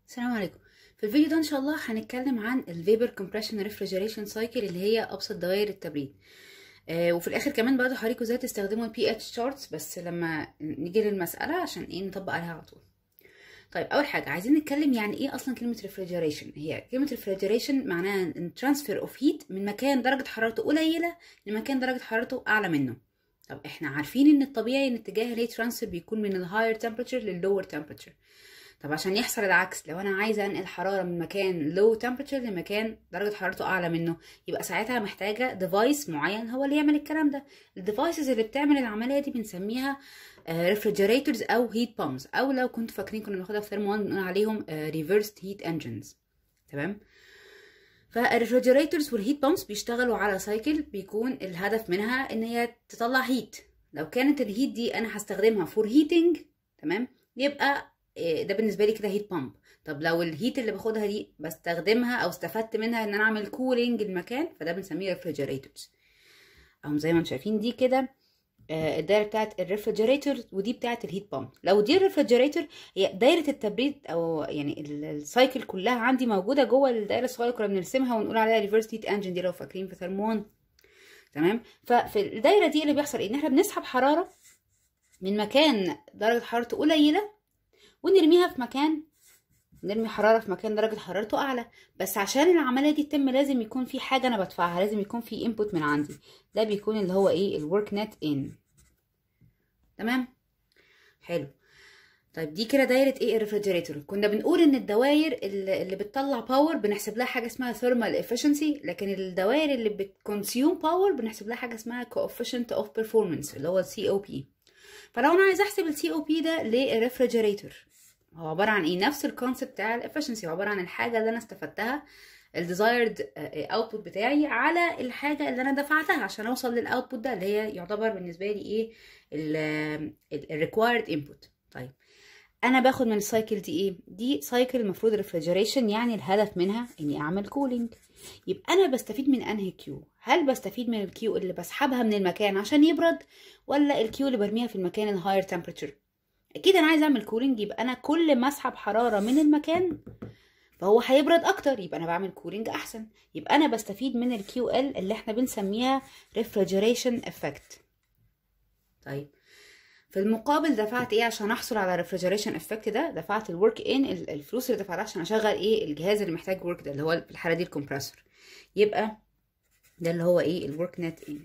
السلام عليكم في الفيديو ده ان شاء الله هنتكلم عن الفيبر كومبريشن ريفريجريشن سايكل اللي هي ابسط دوائر التبريد آه وفي الاخر كمان برضه هوريكم ازاي تستخدموا البي اتش شارتس بس لما نيجي للمساله عشان ايه نطبق عليها على طول طيب اول حاجه عايزين نتكلم يعني ايه اصلا كلمه ريفريجريشن هي كلمه ريفريجريشن معناها ان ترانسفير اوف هيت من مكان درجه حرارته قليله لمكان درجه حرارته اعلى منه طب احنا عارفين ان الطبيعي ان اتجاه الهيت ترانسفير بيكون من الهاير تمبرتشر لللور تمبرتشر طب عشان يحصل العكس لو انا عايزه انقل حراره من مكان لو تمبرتشر لمكان درجه حرارته اعلى منه يبقى ساعتها محتاجه ديفايس معين هو اللي يعمل الكلام ده الديفايسز اللي بتعمل العمليه دي بنسميها ريفريجريتورز او هيت بامز او لو كنتوا فاكرين كنا بناخدها في ترم 1 بنقول عليهم ريفرست هيت انجنز تمام فالريفريجريتورز والهيت بامز بيشتغلوا على سايكل بيكون الهدف منها ان هي تطلع هيت لو كانت الهيت دي انا هستخدمها فور هيتنج تمام يبقى ده بالنسبه لي كده هيت بامب طب لو الهيت اللي باخدها دي بستخدمها او استفدت منها ان انا اعمل كولينج المكان فده بنسميه ريفريجريتورز اهم زي ما انتم شايفين دي كده الدايره بتاعت الريفريجريتور ودي بتاعت الهيت بامب لو دي الريفريجريتور هي دايره التبريد او يعني السايكل كلها عندي موجوده جوه الدايره الصغيره كنا بنرسمها ونقول عليها ريفرس هيت انجن دي لو فاكرين في ترم 1 تمام ففي الدايره دي اللي بيحصل ان احنا بنسحب حراره من مكان درجه حرارته قليله ونرميها في مكان نرمي حرارة في مكان درجة حرارته أعلى بس عشان العملية دي تتم لازم يكون في حاجة أنا بدفعها لازم يكون في input من عندي ده بيكون اللي هو إيه الورك نت إن تمام حلو طيب دي كده دايرة ايه الريفريجريتور كنا بنقول ان الدوائر اللي بتطلع باور بنحسب لها حاجة اسمها ثيرمال efficiency لكن الدوائر اللي بتكونسيوم باور بنحسب لها حاجة اسمها coefficient of performance اللي هو السي او بي فلو انا عايزه احسب السي او بي ده للريفريجريتور هو عباره عن ايه نفس الكونسيبت بتاع الافشنسي هو عباره عن الحاجه اللي انا استفدتها الديزايرد اوتبوت بتاعي على الحاجه اللي انا دفعتها عشان اوصل للاوتبوت ده اللي هي يعتبر بالنسبه لي ايه الريكوايرد انبوت طيب انا باخد من السايكل دي ايه دي سايكل المفروض ريفريجريشن يعني الهدف منها اني اعمل كولينج يبقى انا بستفيد من انهي كيو هل بستفيد من الكيو اللي بسحبها من المكان عشان يبرد ولا الكيو اللي برميها في المكان الهاير تمبرتشر اكيد انا عايزه اعمل كولينج يبقى انا كل ما اسحب حراره من المكان فهو هيبرد اكتر يبقى انا بعمل كولينج احسن يبقى انا بستفيد من الكيو ال اللي احنا بنسميها ريفريجريشن افكت طيب في المقابل دفعت ايه عشان احصل على ريفريجريشن افكت ده دفعت الورك ان الفلوس اللي دفعتها عشان اشغل ايه الجهاز اللي محتاج ورك ده اللي هو في الحاله دي الكمبرسور يبقى ده اللي هو ايه الورك نت ان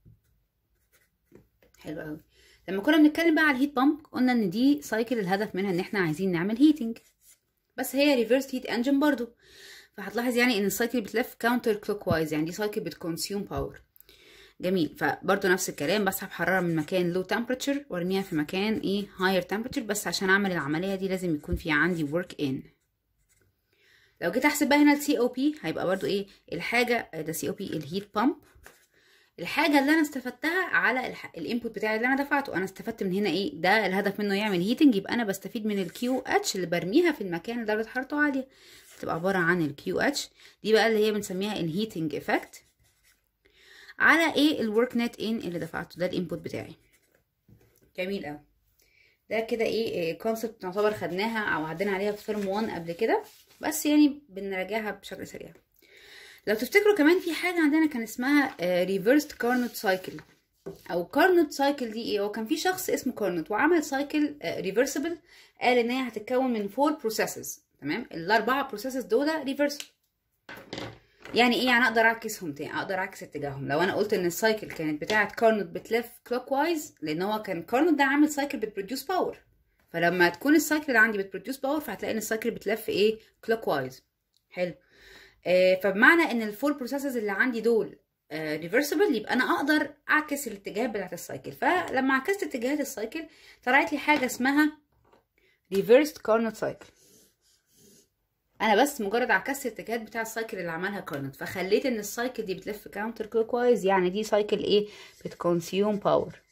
حلو قوي لما كنا بنتكلم بقى على الهيت بامب قلنا ان دي سايكل الهدف منها ان احنا عايزين نعمل هيتنج بس هي ريفرس هيت انجن برضو فهتلاحظ يعني ان السايكل بتلف كاونتر كلوك وايز يعني دي سايكل بتكونسيوم باور جميل فبرضو نفس الكلام بسحب حراره من مكان لو تمبرتشر وارميها في مكان ايه هاير تمبرتشر بس عشان اعمل العمليه دي لازم يكون في عندي ورك ان لو جيت احسب بقى هنا السي او بي هيبقى برضو ايه الحاجه ده سي او بي الهيت بامب الحاجه اللي انا استفدتها على الانبوت بتاعي اللي انا دفعته انا استفدت من هنا ايه ده الهدف منه يعمل هيتنج يبقى انا بستفيد من الكيو اتش اللي برميها في المكان اللي درجه حرارته عاليه بتبقى عباره عن الكيو اتش دي بقى اللي هي بنسميها الهيتنج افكت على ايه الورك نت ان اللي دفعته ده الانبوت بتاعي جميل قوي ده كده ايه كونسبت نعتبر خدناها او عدينا عليها في فيرم 1 قبل كده بس يعني بنراجعها بشكل سريع لو تفتكروا كمان في حاجة عندنا كان اسمها ريفرست كارنوت سايكل او كارنوت سايكل دي ايه هو كان في شخص اسمه كارنوت وعمل سايكل ريفرسبل قال ان هي هتتكون من فور بروسيسز تمام الاربعه بروسيسز دول ريفرسبل يعني ايه يعني اقدر اعكسهم تاني اقدر اعكس اتجاههم لو انا قلت ان السايكل كانت بتاعه كارنوت بتلف كلوك وايز لان هو كان كارنوت ده عامل سايكل بتبروديوس باور فلما تكون السايكل اللي عندي بتبروديوس باور فهتلاقي ان السايكل بتلف ايه كلوك وايز حلو آه فبمعنى ان الفور بروسيسز اللي عندي دول ريفرسبل آه يبقى انا اقدر اعكس الاتجاهات بتاعت السايكل فلما عكست اتجاهات السايكل طلعت لي حاجه اسمها ريفرست كارنوت سايكل انا بس مجرد عكست الاتجاهات بتاع السايكل اللي عملها كارنوت فخليت ان السايكل دي بتلف كاونتر كلوك وايز يعني دي سايكل ايه بتكونسيوم باور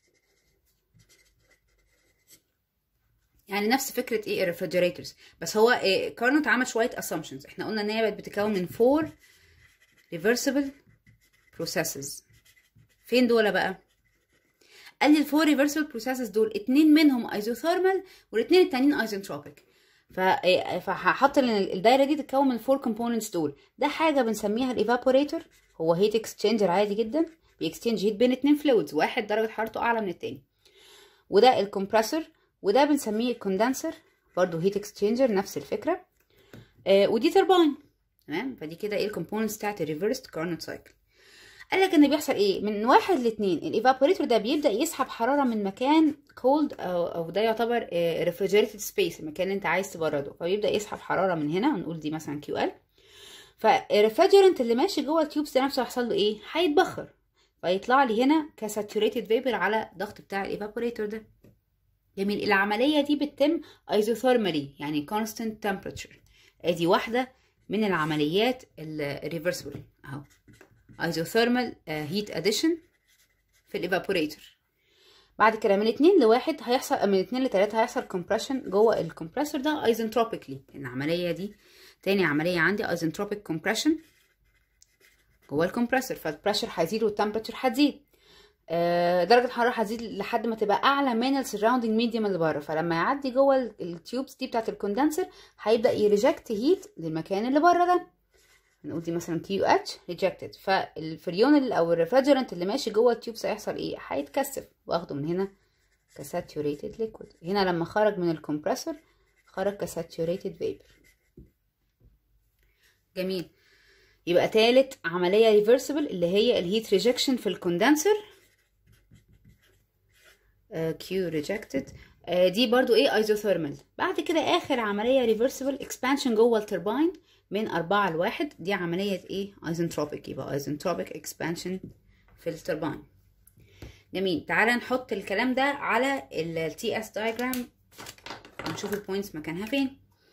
يعني نفس فكره ايه الريفريجريتورز بس هو إيه كارنوت عمل شويه assumptions احنا قلنا ان هي بقت بتتكون من فور reversible processes فين دول بقى قال لي الفور reversible processes دول اتنين منهم ايزوثيرمال والاتنين التانيين ايزنتروبيك ف- إيه، فهحط ان الدايره دي تتكون من الفور كومبوننتس دول ده حاجه بنسميها الايفابوريتور هو هيت اكسشينجر عادي جدا بيكسشينج هيت بين اتنين فلويدز واحد درجه حرارته اعلى من التاني وده الكمبرسور وده بنسميه الكوندنسر برضو هيت اكسشينجر نفس الفكره آه ودي ترباين تمام فدي كده ايه الكومبوننتس بتاعت الريفرست كارنوت سايكل قال لك ان بيحصل ايه من واحد لاتنين الايفابوريتور ده بيبدا يسحب حراره من مكان كولد او او ده يعتبر ريفريجريتد سبيس المكان اللي انت عايز تبرده فبيبدا يسحب حراره من هنا ونقول دي مثلا كيو ال فالريفريجرنت اللي ماشي جوه التيوبس ده نفسه هيحصل له ايه هيتبخر فيطلع لي هنا كساتوريتد فيبر على الضغط بتاع الايفابوريتور ده جميل العمليه دي بتتم ايزوثيرمالي يعني كونستانت تمبرتشر ادي واحده من العمليات الريفرسبل اهو ايزوثيرمال هيت اديشن في الايفابوريتور بعد كده من اتنين لواحد هيحصل من اتنين لتلاتة هيحصل كومبريشن جوه الكمبرسور ده ايزنتروبيكلي العملية دي تاني عملية عندي ايزنتروبيك كومبريشن جوه الكمبرسور فالبريشر هيزيد والتمبرتشر هتزيد آه، درجة الحرارة هتزيد لحد ما تبقى أعلى من السراوندينج ميديوم اللي بره فلما يعدي جوه ال- التيوبس دي بتاعت الكوندنسر هيبدأ يريجكت هيت للمكان اللي بره ده نقول دي مثلا كيو اتش ريجكتد فالفريون ال- او الريفريجرنت اللي ماشي جوه التيوبس هيحصل ايه هيتكثف واخده من هنا كساتوريتد ليكويد هنا لما خرج من الكمبرسور خرج كساتوريتد فيبر جميل يبقى تالت عملية ريفرسبل اللي هي الهيت ريجكشن في الكوندنسر كيو ريجكتد دي برضو ايه ايزوثيرمال بعد كده اخر عملية ريفرسبل اكسبانشن جوه الترباين من أربعة لواحد دي عملية ايه ايزنتروبيك يبقى ايزنتروبيك اكسبانشن في الترباين جميل تعالى نحط الكلام ده على التي اس دايجرام ونشوف البوينتس مكانها فين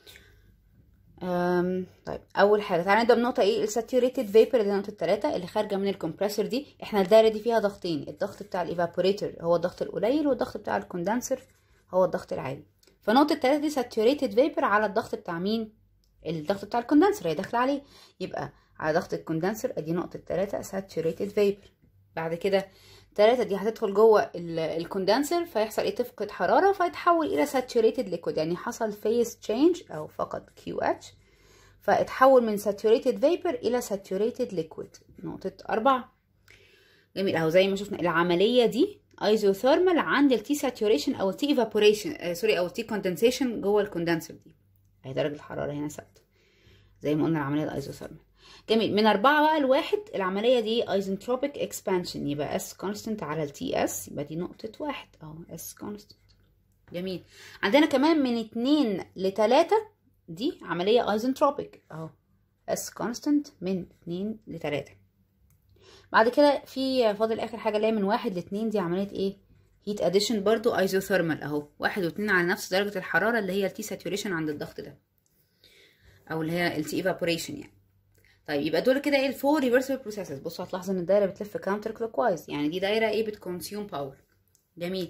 أم طيب اول حاجه تعالى نبدا بنقطه ايه الساتوريتد فيبر اللي هي نقطه 3 اللي خارجه من الكمبرسور دي احنا الدايره دي فيها ضغطين الضغط بتاع الايفابوريتور هو الضغط القليل والضغط بتاع الكوندنسر هو الضغط العالي فنقطه 3 دي ساتوريتد فيبر على الضغط بتاع مين الضغط بتاع الكوندنسر هي داخله عليه يبقى على ضغط الكوندنسر ادي نقطه 3 ساتوريتد فيبر بعد كده 3 دي هتدخل جوه ال- الكوندنسر فيحصل ايه تفقد حراره فيتحول الى ساتوريتد ليكويد يعني حصل فيز تشينج او فقط كيو اتش فاتحول من saturated vapor إلى saturated liquid نقطة أربعة جميل أهو زي ما شفنا العملية دي ايزوثيرمال عند التي ساتوريشن أو التي evaporation آه سوري أو التي condensation جوه الكوندنسر دي أهي درجة الحرارة هنا ثابتة زي ما قلنا العملية الايزوثيرمال جميل من أربعة بقى لواحد العملية دي ايزنتروبيك اكسبانشن يبقى اس كونستنت على التي اس يبقى دي نقطة واحد أهو اس كونستنت جميل عندنا كمان من اتنين لتلاتة دي عملية ايزنتروبيك اهو اس كونستنت من اتنين لتلاتة بعد كده في فاضل اخر حاجة اللي هي من واحد لاتنين دي عملية ايه هيت اديشن برضو ايزوثيرمال اهو واحد واتنين على نفس درجة الحرارة اللي هي التي ساتوريشن عند الضغط ده او اللي هي التي ايفابوريشن يعني طيب يبقى دول كده ايه الفور ريفرسبل بروسيسز بصوا هتلاحظوا ان الدايره بتلف كاونتر كلوك وايز يعني دي دايره ايه بتكونسيوم باور جميل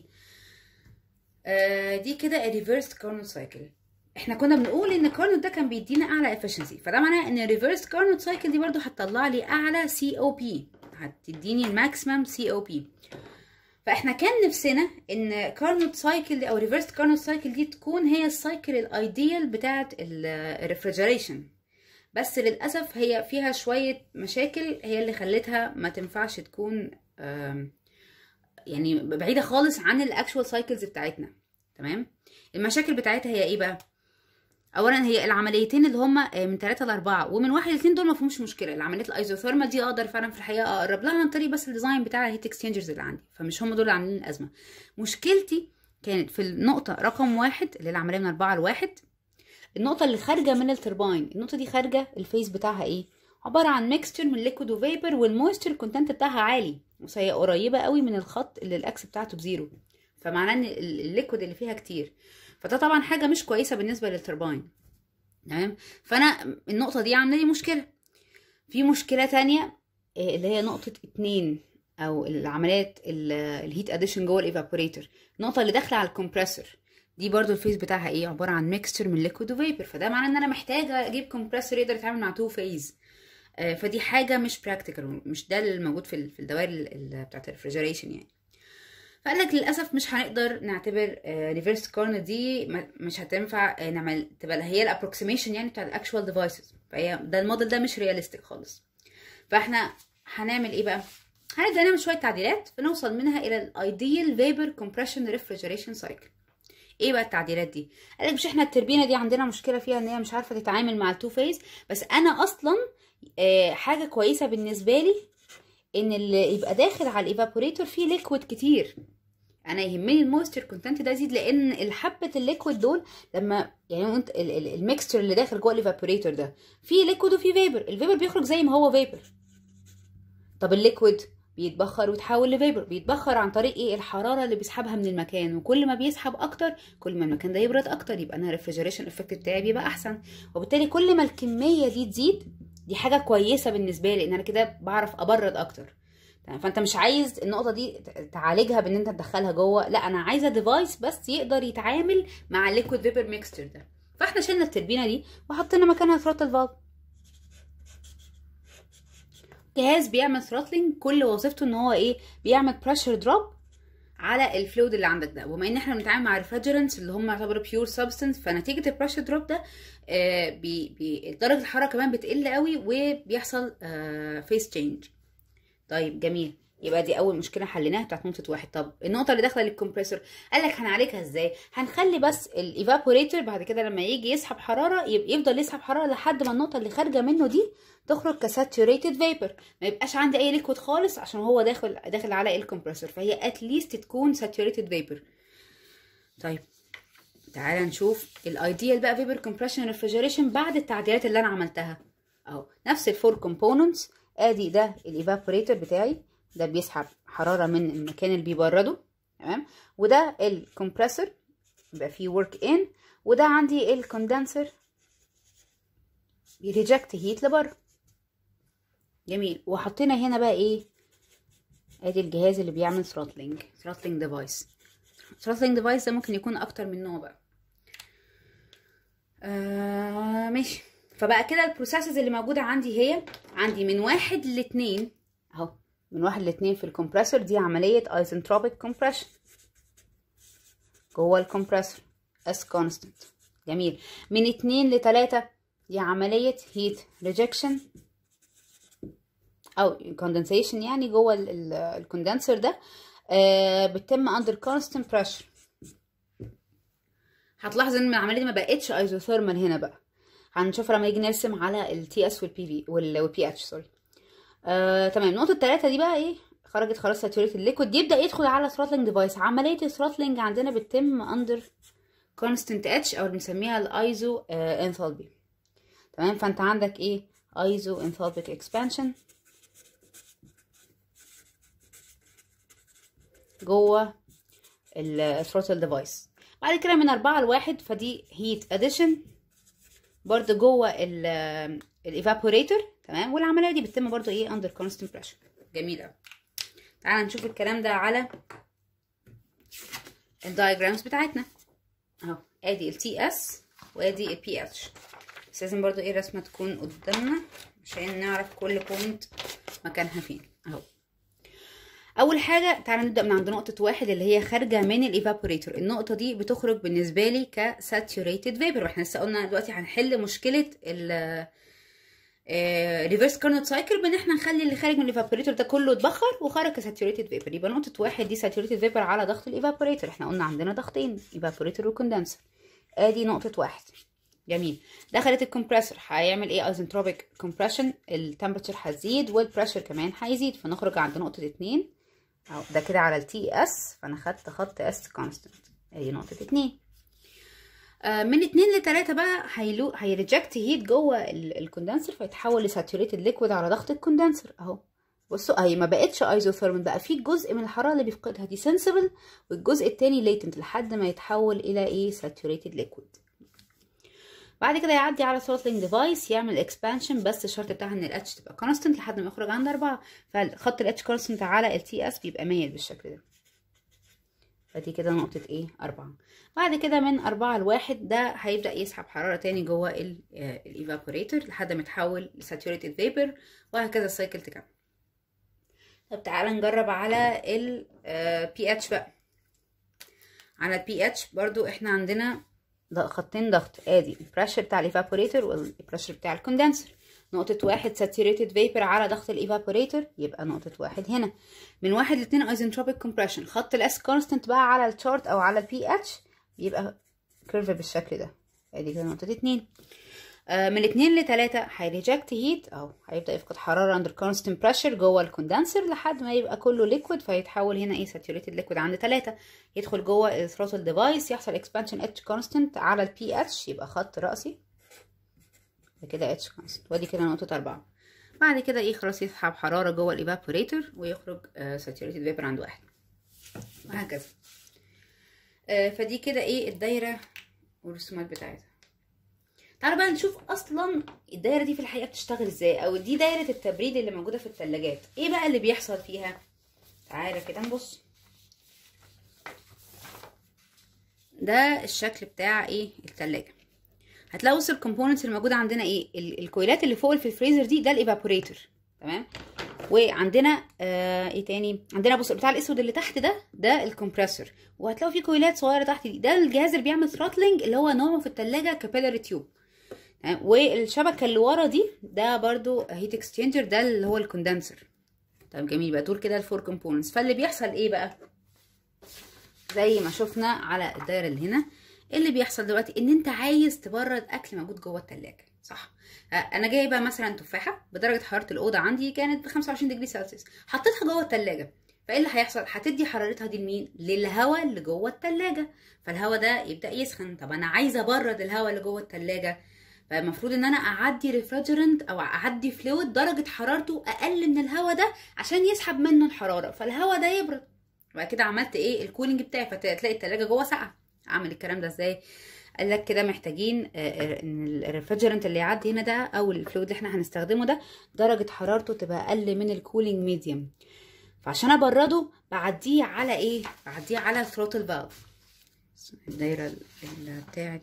آه دي كده الريفرس كارنوت سايكل احنا كنا بنقول ان الكارنوت ده كان بيدينا اعلى افشنسي فده معناه ان الريفرس كارنوت سايكل دي برضو هتطلع لي اعلى سي او بي هتديني الماكسيمم سي او بي فاحنا كان نفسنا ان كارنوت سايكل دي او ريفرس كارنوت سايكل دي تكون هي السايكل الايديال بتاعه الريفريجريشن بس للاسف هي فيها شويه مشاكل هي اللي خلتها ما تنفعش تكون يعني بعيده خالص عن الاكشوال سايكلز بتاعتنا تمام المشاكل بتاعتها هي ايه بقى اولا هي العمليتين اللي هما من 3 ل 4 ومن 1 ل 2 دول ما فيهمش مشكله العمليات الايزوثيرمال دي اقدر فعلا في الحقيقه اقرب لها عن طريق بس الديزاين بتاع الهيت اكسشينجرز اللي عندي فمش هم دول اللي عاملين الازمه مشكلتي كانت في النقطه رقم واحد اللي هي العمليه من 4 ل 1 النقطه اللي خارجه من الترباين النقطه دي خارجه الفيز بتاعها ايه عباره عن ميكستشر من ليكويد وفيبر والمويستشر كونتنت بتاعها عالي وهي قريبه قوي من الخط اللي الاكس بتاعته بزيرو فمعناه ان الليكويد اللي فيها كتير فده طبعا حاجه مش كويسه بالنسبه للترباين تمام فانا النقطه دي عامله لي مشكله في مشكله تانية اللي هي نقطه اتنين او العمليات الهيت اديشن جوه الايفابوريتور النقطه اللي داخله على الكمبرسور دي برضو الفيز بتاعها ايه عباره عن ميكستشر من ليكويد وفيبر فده معناه ان انا محتاجه اجيب كومبرسور يقدر يتعامل مع تو فيز آه فدي حاجه مش براكتيكال مش ده اللي موجود في في الدوائر بتاعت الريفريجريشن يعني فقال لك للاسف مش هنقدر نعتبر ريفرس كورنر دي ما- مش هتنفع آه، نعمل تبقى هي الابروكسيميشن يعني بتاع الاكشوال ديفايسز فهي ده الموديل ده مش رياليستيك خالص فاحنا هنعمل ايه بقى هنبدا نعمل شويه تعديلات فنوصل منها الى الايديال فيبر كومبريشن ريفريجريشن سايكل ايه بقى التعديلات دي قال لك مش احنا التربينه دي عندنا مشكله فيها ان هي مش عارفه تتعامل مع التو فيز بس انا اصلا آه حاجه كويسه بالنسبه لي ان اللي يبقى داخل على الايفابوريتور فيه ليكويد كتير انا يهمني المويستر كونتنت ده يزيد لان الحبه الليكويد دول لما يعني انت ال- ال- الميكستشر اللي داخل جوه الايفابوريتور ده فيه ليكويد وفيه فيبر الفيبر بيخرج زي ما هو فيبر طب الليكويد بيتبخر ويتحول لفيبر بيتبخر عن طريق ايه الحراره اللي بيسحبها من المكان وكل ما بيسحب اكتر كل ما المكان ده يبرد اكتر يبقى انا الريفريجريشن افكت بتاعي بيبقى احسن وبالتالي كل ما الكميه دي تزيد دي حاجه كويسه بالنسبه لي ان انا كده بعرف ابرد اكتر تمام فانت مش عايز النقطه دي ت- تعالجها بان انت تدخلها جوه لا انا عايزه ديفايس بس يقدر يتعامل مع الليكويد فيبر ميكستشر ده فاحنا شلنا التربينه دي وحطينا مكانها ثروتل فالف جهاز بيعمل ثروتلينج كل وظيفته ان هو ايه بيعمل بريشر دروب على الفلويد اللي عندك ده وبما ان احنا بنتعامل مع ريفريجرنتس اللي هم يعتبروا بيور سبستنس فنتيجه البريشر دروب ده آه بي بي درجه الحراره كمان بتقل قوي وبيحصل آه فيس تشينج طيب جميل يبقى دي اول مشكله حليناها بتاعت نقطه واحد طب النقطه اللي داخله للكمبريسور قال لك هنعالجها ازاي هنخلي بس الايفابوريتور بعد كده لما يجي يسحب حراره يب- يفضل يسحب حراره لحد ما النقطه اللي خارجه منه دي تخرج كساتوريتد فيبر ما يبقاش عندي اي ليكويد خالص عشان هو داخل داخل على الكمبريسور فهي اتليست تكون ساتوريتد فيبر طيب تعالى نشوف الايديال بقى فيبر كومبريشن ريفريجريشن بعد التعديلات اللي انا عملتها اهو نفس الفور كومبوننتس ادي ده الايفابوريتور بتاعي ده بيسحب حراره من المكان اللي بيبرده تمام وده الكمبريسور يبقى فيه ورك ان وده عندي الكوندنسر بيريجكت هيت لبره جميل وحطينا هنا بقى ايه ادي الجهاز اللي بيعمل ثروتلينج ثروتلينج ديفايس ثروتلينج ديفايس ده ممكن يكون اكتر من نوع بقى آه ماشي فبقى كده البروسيسز اللي موجوده عندي هي عندي من واحد لاتنين اهو من واحد لاتنين في الكمبريسور دي عمليه ايزنتروبيك كومبريشن جوه الكمبريسور اس كونستنت جميل من اتنين لتلاتة دي عمليه هيت ريجكشن او كوندنسيشن يعني جوه الكوندنسر ده آه بتتم اندر كونستنت بريشر هتلاحظ ان العمليه دي ما بقتش ايزوثيرمال هنا بقى هنشوفها لما نيجي نرسم على التي اس والبي في والبي اتش سوري آه، تمام نقطه الثلاثه دي بقى ايه خرجت خلاص ساتوريتد ليكويد يبدا يدخل على ثروتلينج ديفايس عمليه الثروتلينج عندنا بتتم اندر كونستنت اتش او اللي بنسميها الايزو انثالبي تمام فانت عندك ايه ايزو انثالبيك اكسبانشن جوه الثروتل ديفايس بعد كده من أربعة لواحد فدي هيت اديشن برضو جوه الايفابوريتور تمام والعمليه دي بتتم برضو ايه اندر كونستنت بريشر جميل قوي تعالى نشوف الكلام ده على الدايجرامز بتاعتنا اهو ادي التي اس وادي البي اتش بس لازم برضو ايه الرسمه تكون قدامنا عشان نعرف كل بوينت مكانها فين اهو اول حاجه تعالى نبدا من عند نقطه واحد اللي هي خارجه من الايفابوريتور النقطه دي بتخرج بالنسبه لي كساتوريتد فيبر واحنا لسه قلنا دلوقتي هنحل مشكله ال ريفرس كارنوت سايكل بان احنا نخلي اللي خارج من الايفابوريتور ده كله اتبخر وخرج كساتوريتد فيبر يبقى نقطه واحد دي ساتوريتد فيبر على ضغط الايفابوريتور احنا قلنا عندنا ضغطين ايفابوريتور وكوندنسر ادي نقطه واحد جميل دخلت الكمبريسور هيعمل ايه ايزنتروبيك كومبريشن التمبرتشر هتزيد والبريشر كمان هيزيد فنخرج عند نقطه اتنين اهو ده كده على التي اس فانا خدت خط اس كونستنت ادي نقطه اتنين آه من اتنين لتلاتة بقى هيلو هيريجكت هيت جوه الكوندنسر فيتحول لساتوريتد ليكويد على ضغط الكوندنسر اهو بصوا اهي ما بقتش ايزوثيرمال بقى في جزء من الحراره اللي بيفقدها دي سنسبل والجزء التاني ليتنت لحد ما يتحول الى ايه ساتوريتد ليكويد بعد كده يعدي على ثروتلينج ديفايس يعمل اكسبانشن بس الشرط بتاعها ان الاتش تبقى كونستنت لحد ما يخرج عند أربعة فخط الاتش كونستنت على التي اس بيبقى مايل بالشكل ده فدي كده نقطة ايه أربعة بعد كده من أربعة لواحد ده هيبدأ يسحب حرارة تاني جوه الايفابوريتور لحد ما يتحول لساتوريتد فيبر وهكذا السايكل تكمل طب تعالى نجرب على ال بي اتش بقى على البي اتش برضو احنا عندنا خطين ضغط ادي البريشر بتاع الايفابوريتور والبريشر بتاع الكوندنسر نقطة واحد ساتوريتد فيبر على ضغط الايفابوريتور يبقى نقطة واحد هنا من واحد لاتنين ايزنتروبيك كومبريشن خط الاس كونستنت بقى على الشارت او على البي اتش بيبقى كيرف بالشكل ده ادي كده نقطة اتنين آه من اتنين لتلاتة هيريجكت هيت او هيبدأ يفقد حرارة اندر كونستنت بريشر جوه الكوندنسر لحد ما يبقى كله ليكويد فيتحول هنا ايه ساتوريتد ليكويد عند تلاتة يدخل جوه الثروتل ديفايس يحصل اكسبانشن اتش كونستنت على البي اتش يبقى خط رأسي كده اتش كونستنت وادي كده نقطة أربعة بعد كده ايه خلاص يسحب حرارة جوه الايفابوريتور ويخرج ساتوريتد فيبر عند واحد وهكذا آه فدي كده ايه الدايرة والرسومات بتاعتها تعالوا بقى نشوف اصلا الدايره دي في الحقيقه بتشتغل ازاي او دي دايره التبريد اللي موجوده في الثلاجات ايه بقى اللي بيحصل فيها تعالى كده نبص ده الشكل بتاع ايه الثلاجه هتلاقوا وسط الكومبوننتس اللي موجوده عندنا ايه الكويلات اللي فوق في الفريزر دي ده الايفابوريتور تمام وعندنا آه ايه تاني عندنا بص بتاع الاسود اللي تحت ده ده الكمبريسور وهتلاقوا في كويلات صغيره تحت دي ده الجهاز اللي بيعمل ثروتلينج اللي هو نوعه في الثلاجه كابيلاري تيوب والشبكه اللي ورا دي ده برضو هيت اكسشينجر ده اللي هو الكوندنسر طيب جميل بقى دول كده الفور كومبوننتس فاللي بيحصل ايه بقى زي ما شفنا على الدايره اللي هنا اللي بيحصل دلوقتي ان انت عايز تبرد اكل موجود جوه الثلاجه صح انا جايبه مثلا تفاحه بدرجه حراره الاوضه عندي كانت ب 25 دجري سلسيوس حطيتها جوه الثلاجه فايه اللي هيحصل هتدي حرارتها دي لمين للهواء اللي جوه الثلاجه فالهواء ده يبدا يسخن طب انا عايزه ابرد الهواء اللي جوه الثلاجه فالمفروض ان انا اعدي ريفريجرنت او اعدي فلويد درجه حرارته اقل من الهواء ده عشان يسحب منه الحراره فالهواء ده يبرد وبعد كده عملت ايه الكولينج بتاعي فتلاقي الثلاجه جوه ساقعه اعمل الكلام ده ازاي قال لك كده محتاجين ان الريفريجرنت اللي يعدي هنا ده او الفلويد اللي احنا هنستخدمه ده درجه حرارته تبقى اقل من الكولينج ميديوم فعشان ابرده بعديه على ايه بعديه على ثروتل فالف الدايره اللي بتاعت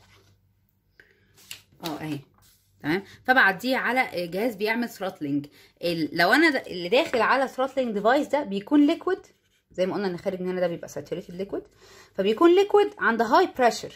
اه اهي تمام فبعديه على جهاز بيعمل ثروتلينج لو انا اللي داخل على ثروتلينج ديفايس ده بيكون ليكويد زي ما قلنا ان خارج من هنا ده بيبقى ساتوريتد ليكويد فبيكون ليكويد عند هاي بريشر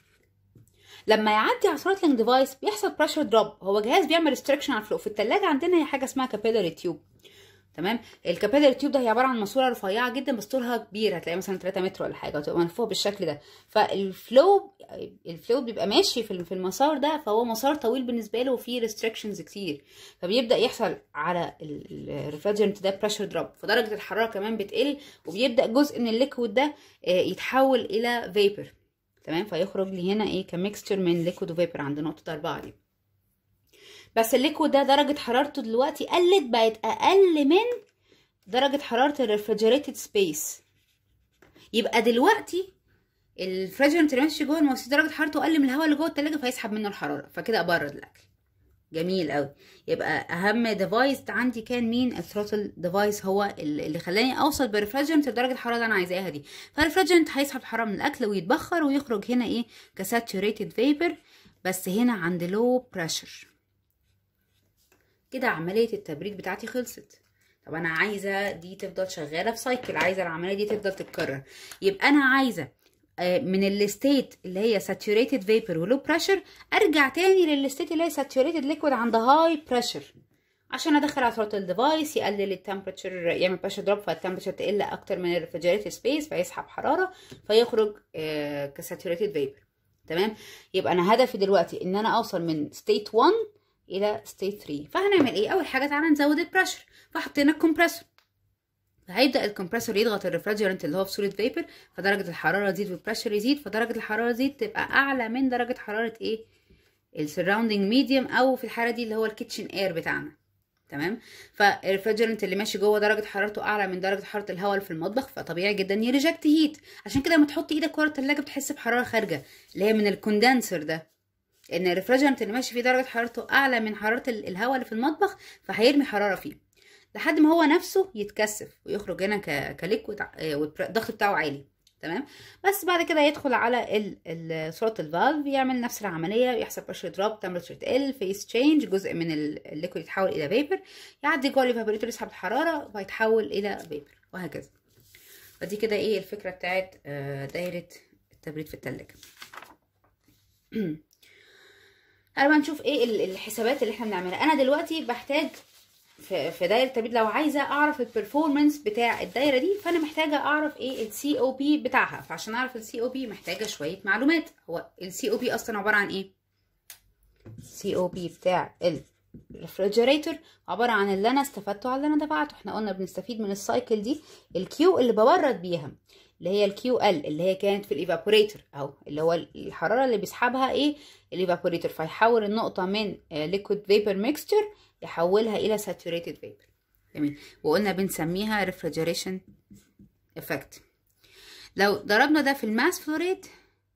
لما يعدي على ثروتلينج ديفايس بيحصل بريشر دروب هو جهاز بيعمل ريستريكشن على الفلو في الثلاجه عندنا هي حاجه اسمها كابيلاري تيوب تمام الكابيلاري تيوب ده هي عباره عن ماسوره رفيعه جدا بس طولها كبير هتلاقي مثلا 3 متر ولا حاجه وتبقى منفوخه بالشكل ده فالفلو الفلو بيبقى ماشي في المسار ده فهو مسار طويل بالنسبه له وفيه ريستريكشنز كتير فبيبدا يحصل على الريفريجرنت ده بريشر دروب فدرجه الحراره كمان بتقل وبيبدا جزء من الليكويد ده يتحول الى فيبر تمام فيخرج لي هنا ايه كميكستشر من ليكويد وفيبر عند نقطه 4 دي بس الليكويد ده درجة حرارته دلوقتي قلت بقت أقل من درجة حرارة الريفريجريتد سبيس يبقى دلوقتي الفريجرنت اللي ماشي جوه المواسير درجة حرارته أقل من الهواء اللي جوه التلاجة فيسحب منه الحرارة فكده أبرد الأكل جميل قوي يبقى أهم ديفايس عندي كان مين الثروتل ديفايس هو اللي خلاني أوصل بالريفريجرنت لدرجة الحرارة اللي أنا عايزاها دي فالريفريجرنت هيسحب حرارة من الأكل ويتبخر ويخرج هنا إيه كساتوريتد فيبر بس هنا عند لو بريشر كده عملية التبريد بتاعتي خلصت طب انا عايزة دي تفضل شغالة في سايكل عايزة العملية دي تفضل تتكرر يبقى انا عايزة من الستيت اللي هي saturated vapor ولو بريشر ارجع تاني للستيت اللي هي saturated liquid عند هاي بريشر عشان ادخل على ثروتل ديفايس يقلل التمبرتشر يعمل بريشر دروب فالتمبرتشر تقل اكتر من الريفريجريتد سبيس فيسحب حراره فيخرج كساتوريتد فيبر تمام يبقى انا هدفي دلوقتي ان انا اوصل من ستيت 1 الى ستيت 3 فهنعمل ايه اول حاجه تعالى نزود البريشر فحطينا الكمبريسور فهيبدا الكمبريسور يضغط الريفريجرنت اللي هو في صوره فيبر فدرجه الحراره تزيد والبريشر يزيد فدرجه الحراره تزيد تبقى اعلى من درجه حراره ايه السراوندينج ميديوم او في الحاله دي اللي هو الكيتشن اير بتاعنا تمام فالريفريجرنت اللي ماشي جوه درجه حرارته اعلى من درجه حراره الهواء اللي في المطبخ فطبيعي جدا يريجكت هيت عشان كده لما تحط ايدك ورا التلاجة بتحس بحراره خارجه اللي هي من الكوندنسر ده ان الريفريجرنت اللي ماشي فيه درجه حرارته اعلى من حراره الهواء اللي في المطبخ فهيرمي حراره فيه لحد ما هو نفسه يتكثف ويخرج هنا كليكويد والضغط بتاعه عالي تمام بس بعد كده يدخل على الثروتل فالف يعمل نفس العمليه يحصل بريشر دروب تمبرتشر تقل فيس تشينج جزء من الليكويد يتحول الى فيبر يعدي جوه الايفابوريتور يسحب الحراره ويتحول الى فيبر وهكذا فدي كده ايه الفكره بتاعت دايره التبريد في التلاجة تعالوا بقى نشوف ايه الحسابات اللي احنا بنعملها انا دلوقتي بحتاج في دايره التبريد لو عايزه اعرف البرفورمانس بتاع الدايره دي فانا محتاجه اعرف ايه السي او بي بتاعها فعشان اعرف السي او بي محتاجه شويه معلومات هو السي او بي اصلا عباره عن ايه السي او بي بتاع الريفريجريتور عباره عن اللي انا استفدته على اللي انا دفعته احنا قلنا بنستفيد من السايكل دي الكيو اللي ببرد بيها اللي هي الكيو ال اللي هي كانت في الايفابوريتور اهو اللي هو الحراره اللي بيسحبها ايه الايفابوريتور فيحول النقطه من ليكويد فيبر ميكستشر يحولها الى ساتوريتد فيبر جميل وقلنا بنسميها ريفريجريشن افكت لو ضربنا ده في الماس فلوريت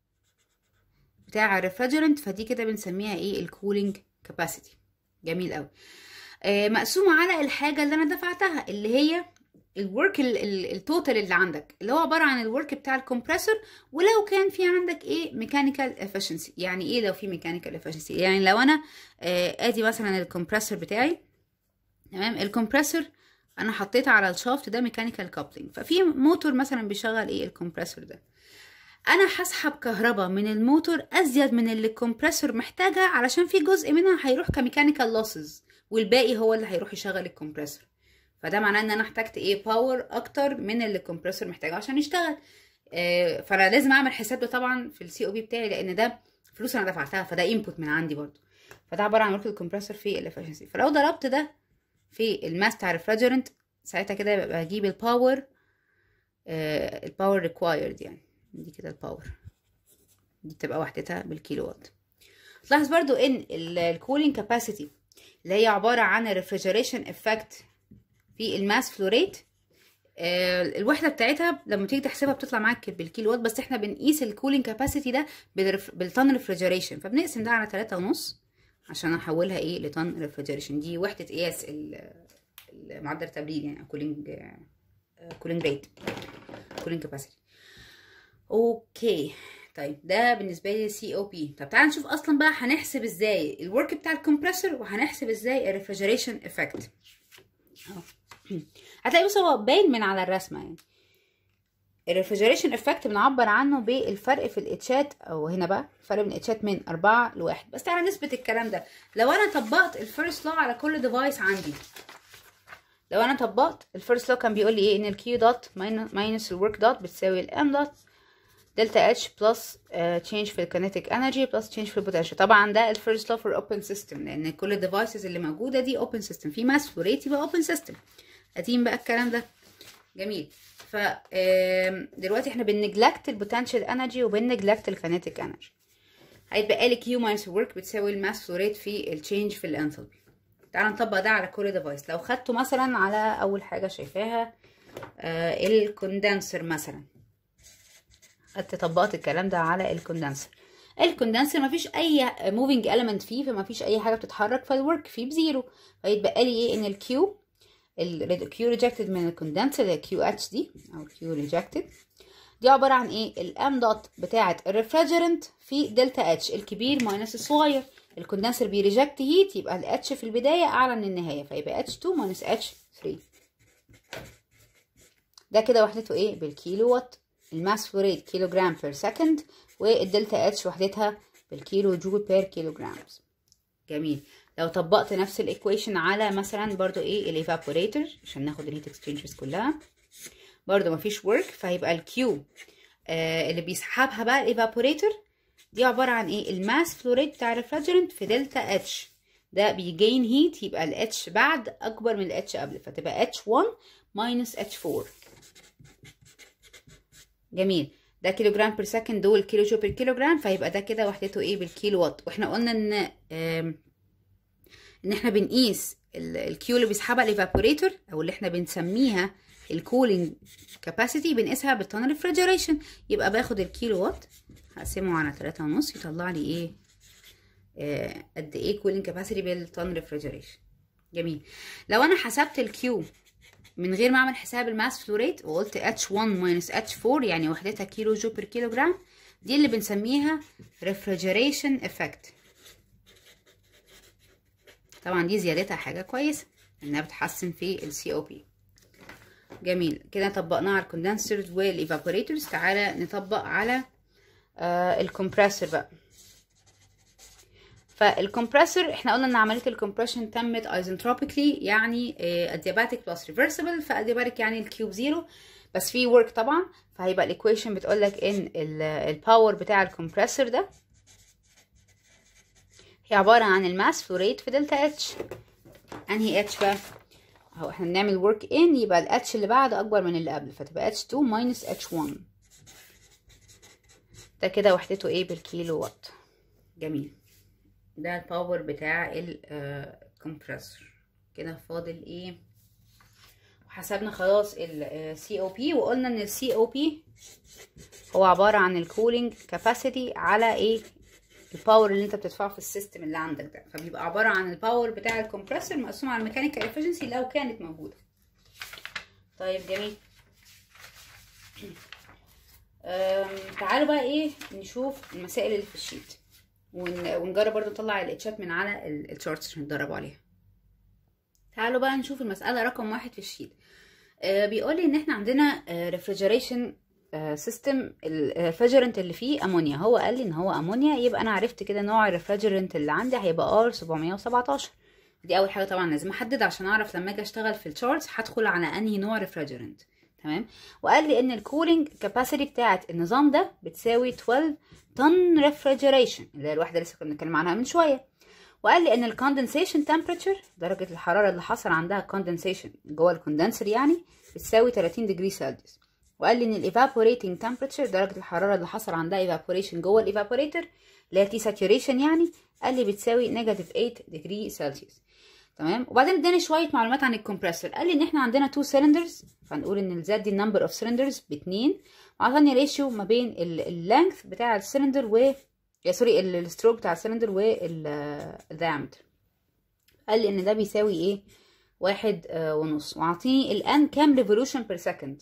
بتاع الريفريجرنت فدي كده بنسميها ايه الكولينج كاباسيتي جميل قوي آه مقسومه على الحاجه اللي انا دفعتها اللي هي الورك التوتال اللي عندك اللي هو عباره عن الورك بتاع الكمبريسور ولو كان في عندك ايه ميكانيكال افشنسي يعني ايه لو في ميكانيكال افشنسي يعني لو انا آه ادي مثلا الكمبريسور بتاعي تمام الكمبريسور انا حطيت على الشافت ده ميكانيكال كابلنج ففي موتور مثلا بيشغل ايه الكمبريسور ده انا هسحب كهرباء من الموتور ازيد من اللي الكمبريسور محتاجها علشان في جزء منها هيروح كميكانيكال لوسز والباقي هو اللي هيروح يشغل الكمبريسور فده معناه ان انا احتجت ايه باور اكتر من اللي الكمبريسور محتاجه عشان يشتغل آه فانا لازم اعمل حساب ده طبعا في السي او بي بتاعي لان ده فلوس انا دفعتها فده انبوت من عندي برضو فده عباره عن ورك الكمبريسور في الافشنسي فلو ضربت ده في الماس بتاع الريفريجرنت ساعتها كده يبقى بجيب الباور آه الباور ريكوايرد يعني دي كده الباور دي بتبقى وحدتها بالكيلو وات تلاحظ برضو ان الكولينج كاباسيتي اللي هي عباره عن الريفريجريشن افكت في الماس فلوريت آه الوحده بتاعتها لما تيجي تحسبها بتطلع معاك بالكيلو وات بس احنا بنقيس الكولينج كاباسيتي ده بالطن ريفريجريشن فبنقسم ده على تلاتة ونص عشان احولها ايه لطن ريفريجريشن دي وحده قياس معدل التبريد يعني كولينج كولينج ريت كولينج كاباسيتي اوكي طيب ده بالنسبه لي سي او بي طب تعالى نشوف اصلا بقى هنحسب ازاي الورك بتاع الكمبريسور وهنحسب ازاي الريفريجريشن افكت هتلاقي بص هو باين من على الرسمه يعني الريفريجريشن افكت بنعبر عنه بالفرق في الاتشات او هنا بقى الفرق بين الاتشات من أربعة لواحد بس تعالى نثبت الكلام ده لو انا طبقت الفيرست لو على كل ديفايس عندي لو انا طبقت الفيرست لو كان بيقول لي ايه ان الكيو دوت ماينس الورك دوت بتساوي الام دوت دلتا اتش بلس تشينج في الكينيتيك انرجي بلس تشينج في البوتنشال طبعا ده الفيرست لو فور اوبن سيستم لان كل الديفايسز اللي موجوده دي اوبن سيستم في ماس فلوريت يبقى اوبن سيستم قديم بقى الكلام ده جميل ف دلوقتي احنا بنجلكت البوتنشال انرجي وبنجلكت الكينيتيك انرجي هيتبقى لي كيو ماينس الورك بتساوي الماس فلوريت في التشينج في الانثروبي تعال نطبق ده على كل ديفايس لو خدته مثلا على اول حاجه شايفاها آه الكوندنسر مثلا خدت طبقت الكلام ده على الكوندنسر الكوندنسر مفيش اي موفينج element فيه فمفيش اي حاجه بتتحرك فالورك فيه بزيرو فيتبقى لي ايه ان الكيو الكيو ريجكتد من الكوندنسر اللي هي كيو اتش دي او كيو ريجكتد دي عباره عن ايه الام دوت بتاعه الريفريجرنت في دلتا اتش الكبير ماينس الصغير الكوندنسر بيريجكت هيت يبقى الاتش في البدايه اعلى من النهايه فيبقى اتش 2 ماينس اتش 3 ده كده وحدته ايه بالكيلو وات الماس فلو ريت كيلو جرام بير سكند والدلتا اتش وحدتها بالكيلو جول بير كيلو جرامز جميل لو طبقت نفس الايكويشن على مثلا برضو ايه الايفابوريتور عشان ناخد الهيت اكسشينجز كلها برضو مفيش ورك فهيبقى الكيو آه اللي بيسحبها بقى الايفابوريتور دي عباره عن ايه الماس فلو ريت بتاع الريفريجرنت في دلتا اتش ده بيجين هيت يبقى الاتش بعد اكبر من الاتش قبل فتبقى اتش 1 ماينس اتش 4 جميل ده كيلو جرام بير سكند دول كيلو جو بير كيلو جرام فيبقى ده كده وحدته ايه بالكيلو وات واحنا قلنا ان ان احنا بنقيس الكيو اللي بيسحبها الايفابوريتور او اللي احنا بنسميها الكولينج كاباسيتي بنقيسها بالطن ريفريجريشن يبقى باخد الكيلو وات هقسمه على تلاتة ونص يطلع لي ايه آه قد ايه كولينج كاباسيتي بالطن ريفريجريشن جميل لو انا حسبت الكيو من غير ما اعمل حساب الماس فلو ريت وقلت H1 minus H4 يعني وحدتها كيلو جو بر كيلو جرام دي اللي بنسميها refrigeration effect طبعا دي زيادتها حاجة كويسة انها بتحسن في ال COP جميل كده طبقناها على الكوندنسرز والايفابوريتورز تعالى نطبق على آه الكمبرسور بقى فالكمبرسور احنا قلنا ان عمليه الكمبريشن تمت ايزنتروبيكلي يعني ادياباتيك بلس ريفرسبل فادياباتيك يعني الكيوب زيرو بس في ورك طبعا فهيبقى الايكويشن بتقول لك ان الباور بتاع الكمبرسور ده هي عباره عن الماس فلو ريت في دلتا اتش انهي اتش بقى اهو احنا بنعمل ورك ان يبقى الاتش اللي بعده اكبر من اللي قبل فتبقى اتش 2 ماينس اتش 1 ده كده وحدته ايه بالكيلو وات جميل ده الباور بتاع الكمبرسور كده فاضل ايه وحسبنا خلاص السي او بي وقلنا ان السي او بي هو عباره عن الكولينج كاباسيتي على ايه الباور اللي انت بتدفعه في السيستم اللي عندك ده فبيبقى عباره عن الباور بتاع الكمبرسور مقسوم على الميكانيكال افشنسي لو كانت موجوده طيب جميل تعالوا بقى ايه نشوف المسائل اللي في الشيت ونجرب برضو نطلع الاتشات من على الشارتس عشان نتدربوا عليها تعالوا بقى نشوف المسألة رقم واحد في الشيت آه بيقول لي ان احنا عندنا ريفريجريشن سيستم الريفريجرنت اللي فيه امونيا هو قال لي ان هو امونيا يبقى انا عرفت كده نوع الريفريجرنت اللي عندي هيبقى ار 717 دي اول حاجه طبعا لازم احدد عشان اعرف لما اجي اشتغل في الشارتس هدخل على انهي نوع ريفريجرنت تمام وقال لي ان الكولينج كاباسيتي بتاعه النظام ده بتساوي 12 طن ريفريجريشن اللي هي الواحده لسه كنا بنتكلم عنها من شويه وقال لي ان الكوندنسيشن تمبريتشر درجه الحراره اللي حصل عندها كوندنسيشن جوه الكوندنسر يعني بتساوي 30 ديجري سلسيوس وقال لي ان الايفابوريتنج تمبريتشر درجه الحراره اللي حصل عندها ايفابوريشن جوه الايفابوريتر اللي هي تي ساتوريشن يعني قال لي بتساوي نيجاتيف 8 ديجري سلسيوس تمام وبعدين اداني شويه معلومات عن الكمبرسور قال لي ان احنا عندنا تو سيلندرز فهنقول ان الزد دي النمبر اوف سيلندرز باتنين وعطاني ريشيو ما بين اللينث بتاع السلندر و يا سوري الستروك بتاع السلندر والدايمتر قال لي ان ده بيساوي ايه واحد آه ونص وعطيني الان كام ريفولوشن بير سكند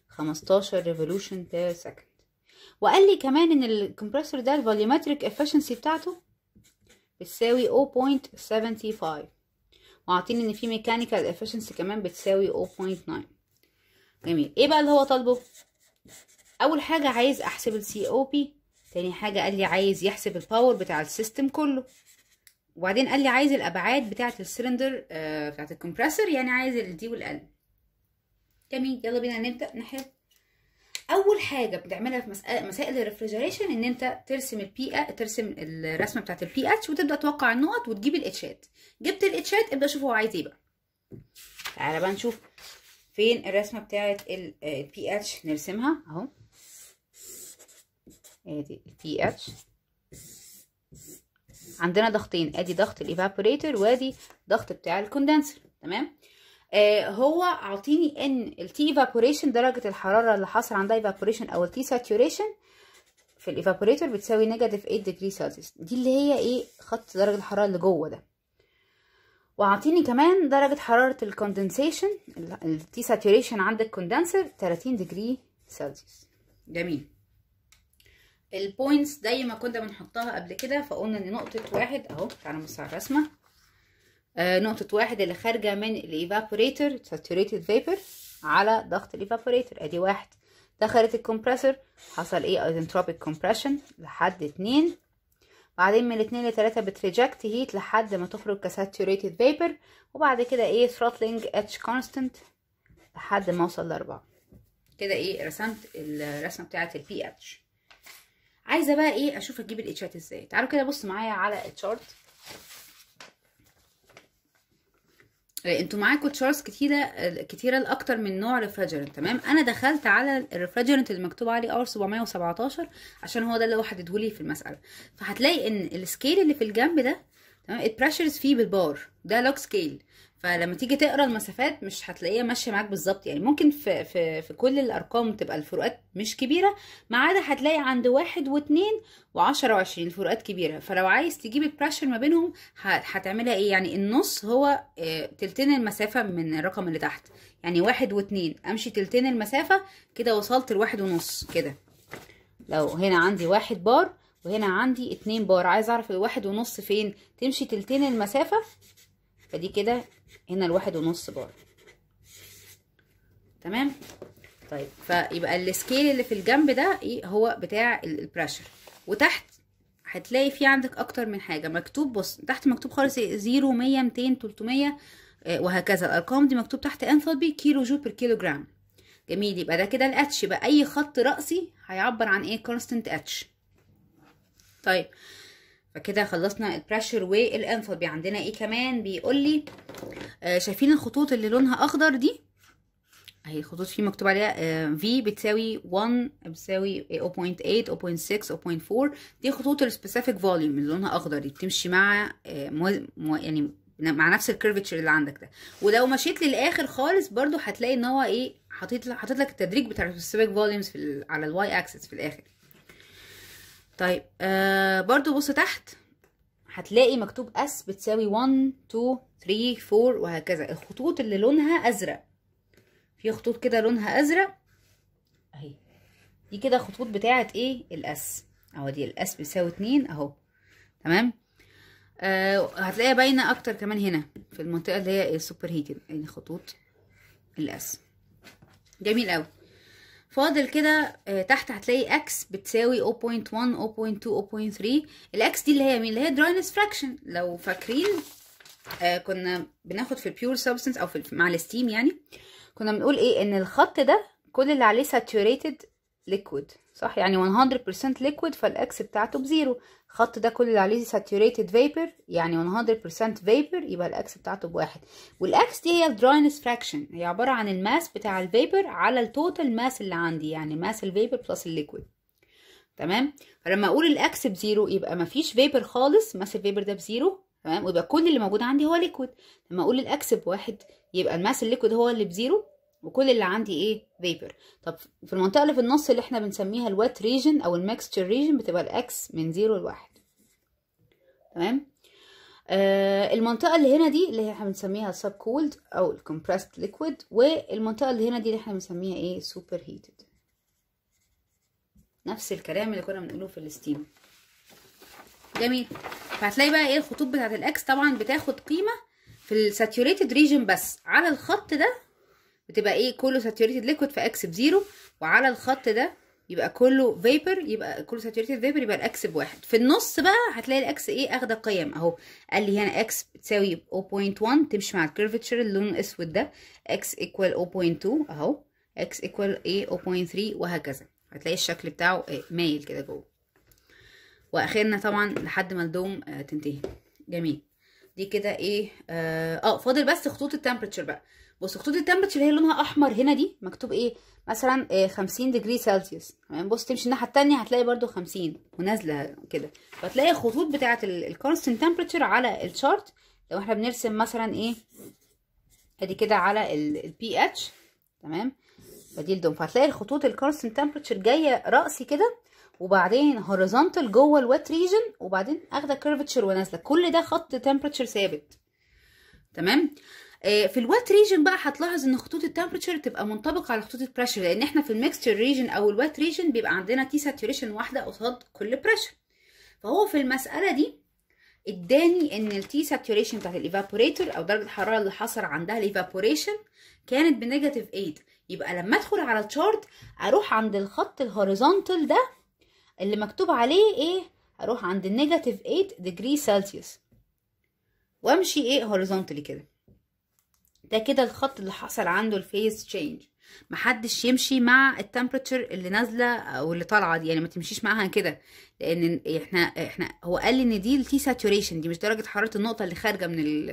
15 ريفولوشن بير سكند وقال لي كمان ان الكمبرسور ده الفوليومتريك افشنسي بتاعته بتساوي 0.75 وعاطيني ان في ميكانيكال افشنسي كمان بتساوي 0.9 جميل ايه بقى اللي هو طالبه اول حاجه عايز احسب السي او بي تاني حاجه قال لي عايز يحسب الباور بتاع السيستم كله وبعدين قال لي عايز الابعاد بتاعه السلندر آه بتاعه الكمبرسور يعني عايز الدي والال جميل يلا بينا نبدا نحل اول حاجه بتعملها في مسائل, مسائل الريفريجريشن ان انت ترسم البي ترسم الرسمه بتاعه البي اتش وتبدا توقع النقط وتجيب الاتشات جبت الاتشات ابدا شوف هو عايز ايه بقى تعالى بقى نشوف فين الرسمه بتاعه البي اتش نرسمها اهو ادي البي اتش عندنا ضغطين ادي ضغط الايفابوريتور وادي ضغط بتاع الكوندنسر تمام آه هو عاطيني ان التي ايفابوريشن درجه الحراره اللي حصل عندها ايفابوريشن او التي ساتوريشن في الايفابوريتور بتساوي نيجاتيف 8 ديجري سلسيوس دي اللي هي ايه خط درجه الحراره اللي جوه ده وعاطيني كمان درجه حراره الكوندنسيشن التي ساتوريشن عند الكوندنسر 30 ديجري سلسيوس جميل البوينتس زي ما كنا بنحطها قبل كده فقلنا ان نقطه واحد اهو تعالى نبص على الرسمه آه نقطة واحد اللي خارجة من الايفابوريتور saturated vapor على ضغط الايفابوريتور ادي واحد دخلت الكمبرسور حصل ايه ايزنتروبيك كومبريشن لحد اتنين بعدين من الاتنين لتلاتة بتريجكت هيت لحد ما تخرج كساتوريتد فيبر وبعد كده ايه throttling اتش كونستنت لحد ما اوصل لاربعة كده ايه رسمت الرسمة بتاعة البي اتش عايزة بقى ايه اشوف اجيب الاتشات ازاي تعالوا كده بص معايا على الشارت انتوا معاكم تشارتس كتيره كتيره لاكتر من نوع ريفريجرنت تمام انا دخلت على الريفريجرنت اللي مكتوب عليه ار 717 عشان هو ده اللي هو حددهولي في المساله فهتلاقي ان السكيل اللي في الجنب ده تمام البريشرز فيه بالبار ده لوج سكيل فلما تيجي تقرا المسافات مش هتلاقيها ماشيه معاك بالظبط يعني ممكن في في في كل الارقام تبقى الفروقات مش كبيره ما عدا هتلاقي عند واحد واتنين وعشرة وعشرين الفروقات كبيره فلو عايز تجيب البريشر ما بينهم ه- هتعملها ايه يعني النص هو آه، تلتين المسافه من الرقم اللي تحت يعني واحد واتنين امشي تلتين المسافه كده وصلت لواحد ونص كده لو هنا عندي واحد بار وهنا عندي اتنين بار عايز اعرف الواحد ونص فين تمشي تلتين المسافة فدي كده هنا الواحد ونص بار تمام طيب فيبقى السكيل اللي في الجنب ده ايه هو بتاع البريشر وتحت هتلاقي في عندك اكتر من حاجه مكتوب بص تحت مكتوب خالص إيه؟ 0 100 200 300 آه، وهكذا الارقام دي مكتوب تحت انثالبي كيلو جول بير كيلو جرام جميل يبقى ده كده الاتش يبقى اي خط رأسي هيعبر عن ايه كونستنت اتش طيب فكده خلصنا البريشر والانثالبي عندنا ايه كمان بيقول لي آه شايفين الخطوط اللي لونها اخضر دي اهي الخطوط فيه مكتوب عليها آه في بتساوي 1 بتساوي 0.8 0.6 0.4 دي خطوط السبيسيفيك فوليوم اللي لونها اخضر دي بتمشي مع آه مو مو يعني مع نفس الكيرفتشر اللي عندك ده ولو مشيت للاخر خالص برضو هتلاقي ان هو ايه حاطط لك حاطط لك التدريج بتاع السبيسيفيك فوليومز في ال على الواي اكسس في الاخر طيب آه برضو بص تحت هتلاقي مكتوب اس بتساوي 1 2 3 4 وهكذا الخطوط اللي لونها ازرق في خطوط كده لونها ازرق اهي دي كده خطوط بتاعه ايه الاس اهو دي الاس بيساوي 2 اهو تمام آه هتلاقيها باينه اكتر كمان هنا في المنطقه اللي هي السوبر هيتد يعني خطوط الاس جميل قوي فاضل كده آه تحت هتلاقي اكس بتساوي 0.1 0.2 0.3 الاكس دي اللي هي مين اللي هي دراينس فراكشن لو فاكرين آه كنا بناخد في البيور سبستنس او في مع الستيم يعني كنا بنقول ايه ان الخط ده كل اللي عليه ساتوريتد ليكويد صح يعني 100% ليكويد فالاكس بتاعته بزيرو الخط ده كل اللي عليه ساتوريتد فيبر يعني 100% فيبر يبقى الاكس بتاعته بواحد والاكس دي هي الدراينس فراكشن هي عباره عن الماس بتاع الفيبر على التوتال ماس اللي عندي يعني ماس الفيبر بلس الليكويد تمام فلما اقول الاكس بزيرو يبقى مفيش فيبر خالص ماس الفيبر ده بزيرو تمام ويبقى كل اللي موجود عندي هو ليكويد لما اقول الاكس بواحد يبقى الماس الليكويد هو اللي بزيرو وكل اللي عندي ايه فيبر طب في المنطقه اللي في النص اللي احنا بنسميها الوات ريجن او الميكستشر ريجن بتبقى الاكس من زيرو لواحد تمام آه المنطقه اللي هنا دي اللي احنا بنسميها سب كولد او الكمبرست ليكويد والمنطقه اللي هنا دي اللي احنا بنسميها ايه سوبر هيتد نفس الكلام اللي كنا بنقوله في الستيم جميل فهتلاقي بقى ايه الخطوط بتاعت الاكس طبعا بتاخد قيمه في الساتوريتد ريجن بس على الخط ده بتبقى ايه كله ساتوريتد ليكويد فاكس بزيرو وعلى الخط ده يبقى كله فيبر يبقى كله ساتوريتد فيبر يبقى الاكس بواحد في النص بقى هتلاقي الاكس ايه اخده قيم اهو قال لي هنا اكس بتساوي 0.1 تمشي مع الكيرفتشر اللون الاسود ده اكس ايكوال 0.2 اهو اكس ايكوال ايه 0.3 وهكذا هتلاقي الشكل بتاعه إيه مايل كده جوه واخرنا طبعا لحد ما الدوم آه تنتهي جميل دي كده ايه اه, آه فاضل بس خطوط التمبرتشر بقى بص خطوط التمبرتشر اللي هي لونها احمر هنا دي مكتوب ايه مثلا إيه 50 ديجري سلسيوس تمام بص تمشي الناحيه التانية هتلاقي برده 50 ونازله كده فتلاقي الخطوط بتاعه الكونستنت تمبرتشر على الشارت لو احنا بنرسم مثلا ايه ادي كده على البي اتش تمام فدي الدوم فهتلاقي الخطوط الكونستنت تمبرتشر جايه راسي كده وبعدين هوريزونتال جوه الوات ريجن وبعدين اخده كيرفتشر ونازله كل ده خط تمبرتشر ثابت تمام في الوات ريجن بقى هتلاحظ ان خطوط التمبرتشر تبقى منطبقه على خطوط البريشر لان احنا في الميكستشر ريجن او الوات ريجن بيبقى عندنا تي ساتوريشن واحده قصاد كل بريشر فهو في المساله دي اداني ان التي ساتوريشن بتاعت الايفابوريتور او درجه الحراره اللي حصل عندها الايفابوريشن كانت بنيجاتيف 8 يبقى لما ادخل على الشارت اروح عند الخط الهوريزونتال ده اللي مكتوب عليه ايه اروح عند النيجاتيف 8 ديجري سلسيوس وامشي ايه هوريزونتالي كده ده كده الخط اللي حصل عنده الفيز تشينج محدش يمشي مع التمبرتشر اللي نازله او اللي طالعه دي يعني ما تمشيش معاها كده لان احنا احنا هو قال لي ان دي التي ساتوريشن دي مش درجه حراره النقطه اللي خارجه من ال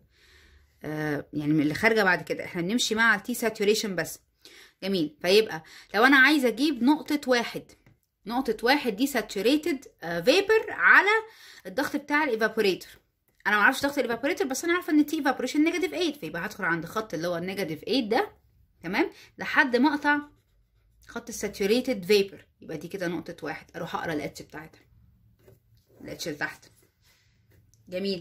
آه يعني من اللي خارجه بعد كده احنا بنمشي مع التي ساتوريشن بس جميل فيبقى لو انا عايزه اجيب نقطه واحد نقطه واحد دي ساتوريتد فيبر على الضغط بتاع الايفابوريتور انا ما اعرفش ضغط الايفابوريتور بس انا عارفه ان التي ايفابوريشن نيجاتيف 8 فيبقى هدخل عند خط اللي هو النيجاتيف 8 ده تمام لحد ما اقطع خط الساتوريتد فيبر يبقى دي كده نقطه واحد اروح اقرا الاتش بتاعتها الاتش اللي تحت جميل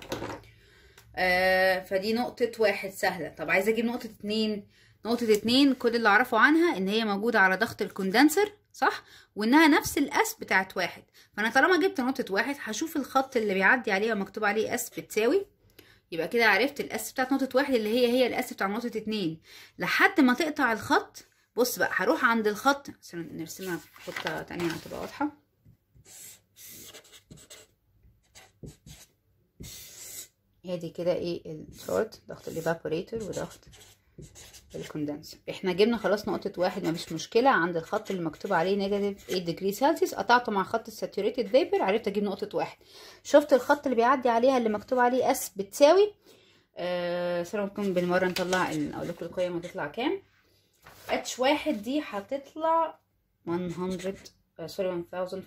آه فدي نقطة واحد سهلة طب عايزة اجيب نقطة اتنين نقطة اتنين كل اللي اعرفه عنها ان هي موجودة على ضغط الكوندنسر صح وانها نفس الاس بتاعت واحد فانا طالما جبت نقطة واحد هشوف الخط اللي بيعدي عليها مكتوب عليه اس بتساوي يبقى كده عرفت الاس بتاعت نقطة واحد اللي هي هي الاس بتاع نقطة اتنين لحد ما تقطع الخط بص بقى هروح عند الخط نرسمها خطة تانية هتبقى واضحة ادي كده ايه الشورت ضغط الايفابوريتور وضغط الكوندنسر احنا جبنا خلاص نقطة واحد مفيش مشكلة عند الخط اللي مكتوب عليه نيجاتيف 8 ديجري سلسيوس قطعته مع خط الساتوريتد فيبر عرفت اجيب نقطة واحد شفت الخط اللي بيعدي عليها اللي مكتوب عليه اس بتساوي آه سلامكم بالمرة نطلع اقول لكم القيم هتطلع كام اتش واحد دي هتطلع 100 سوري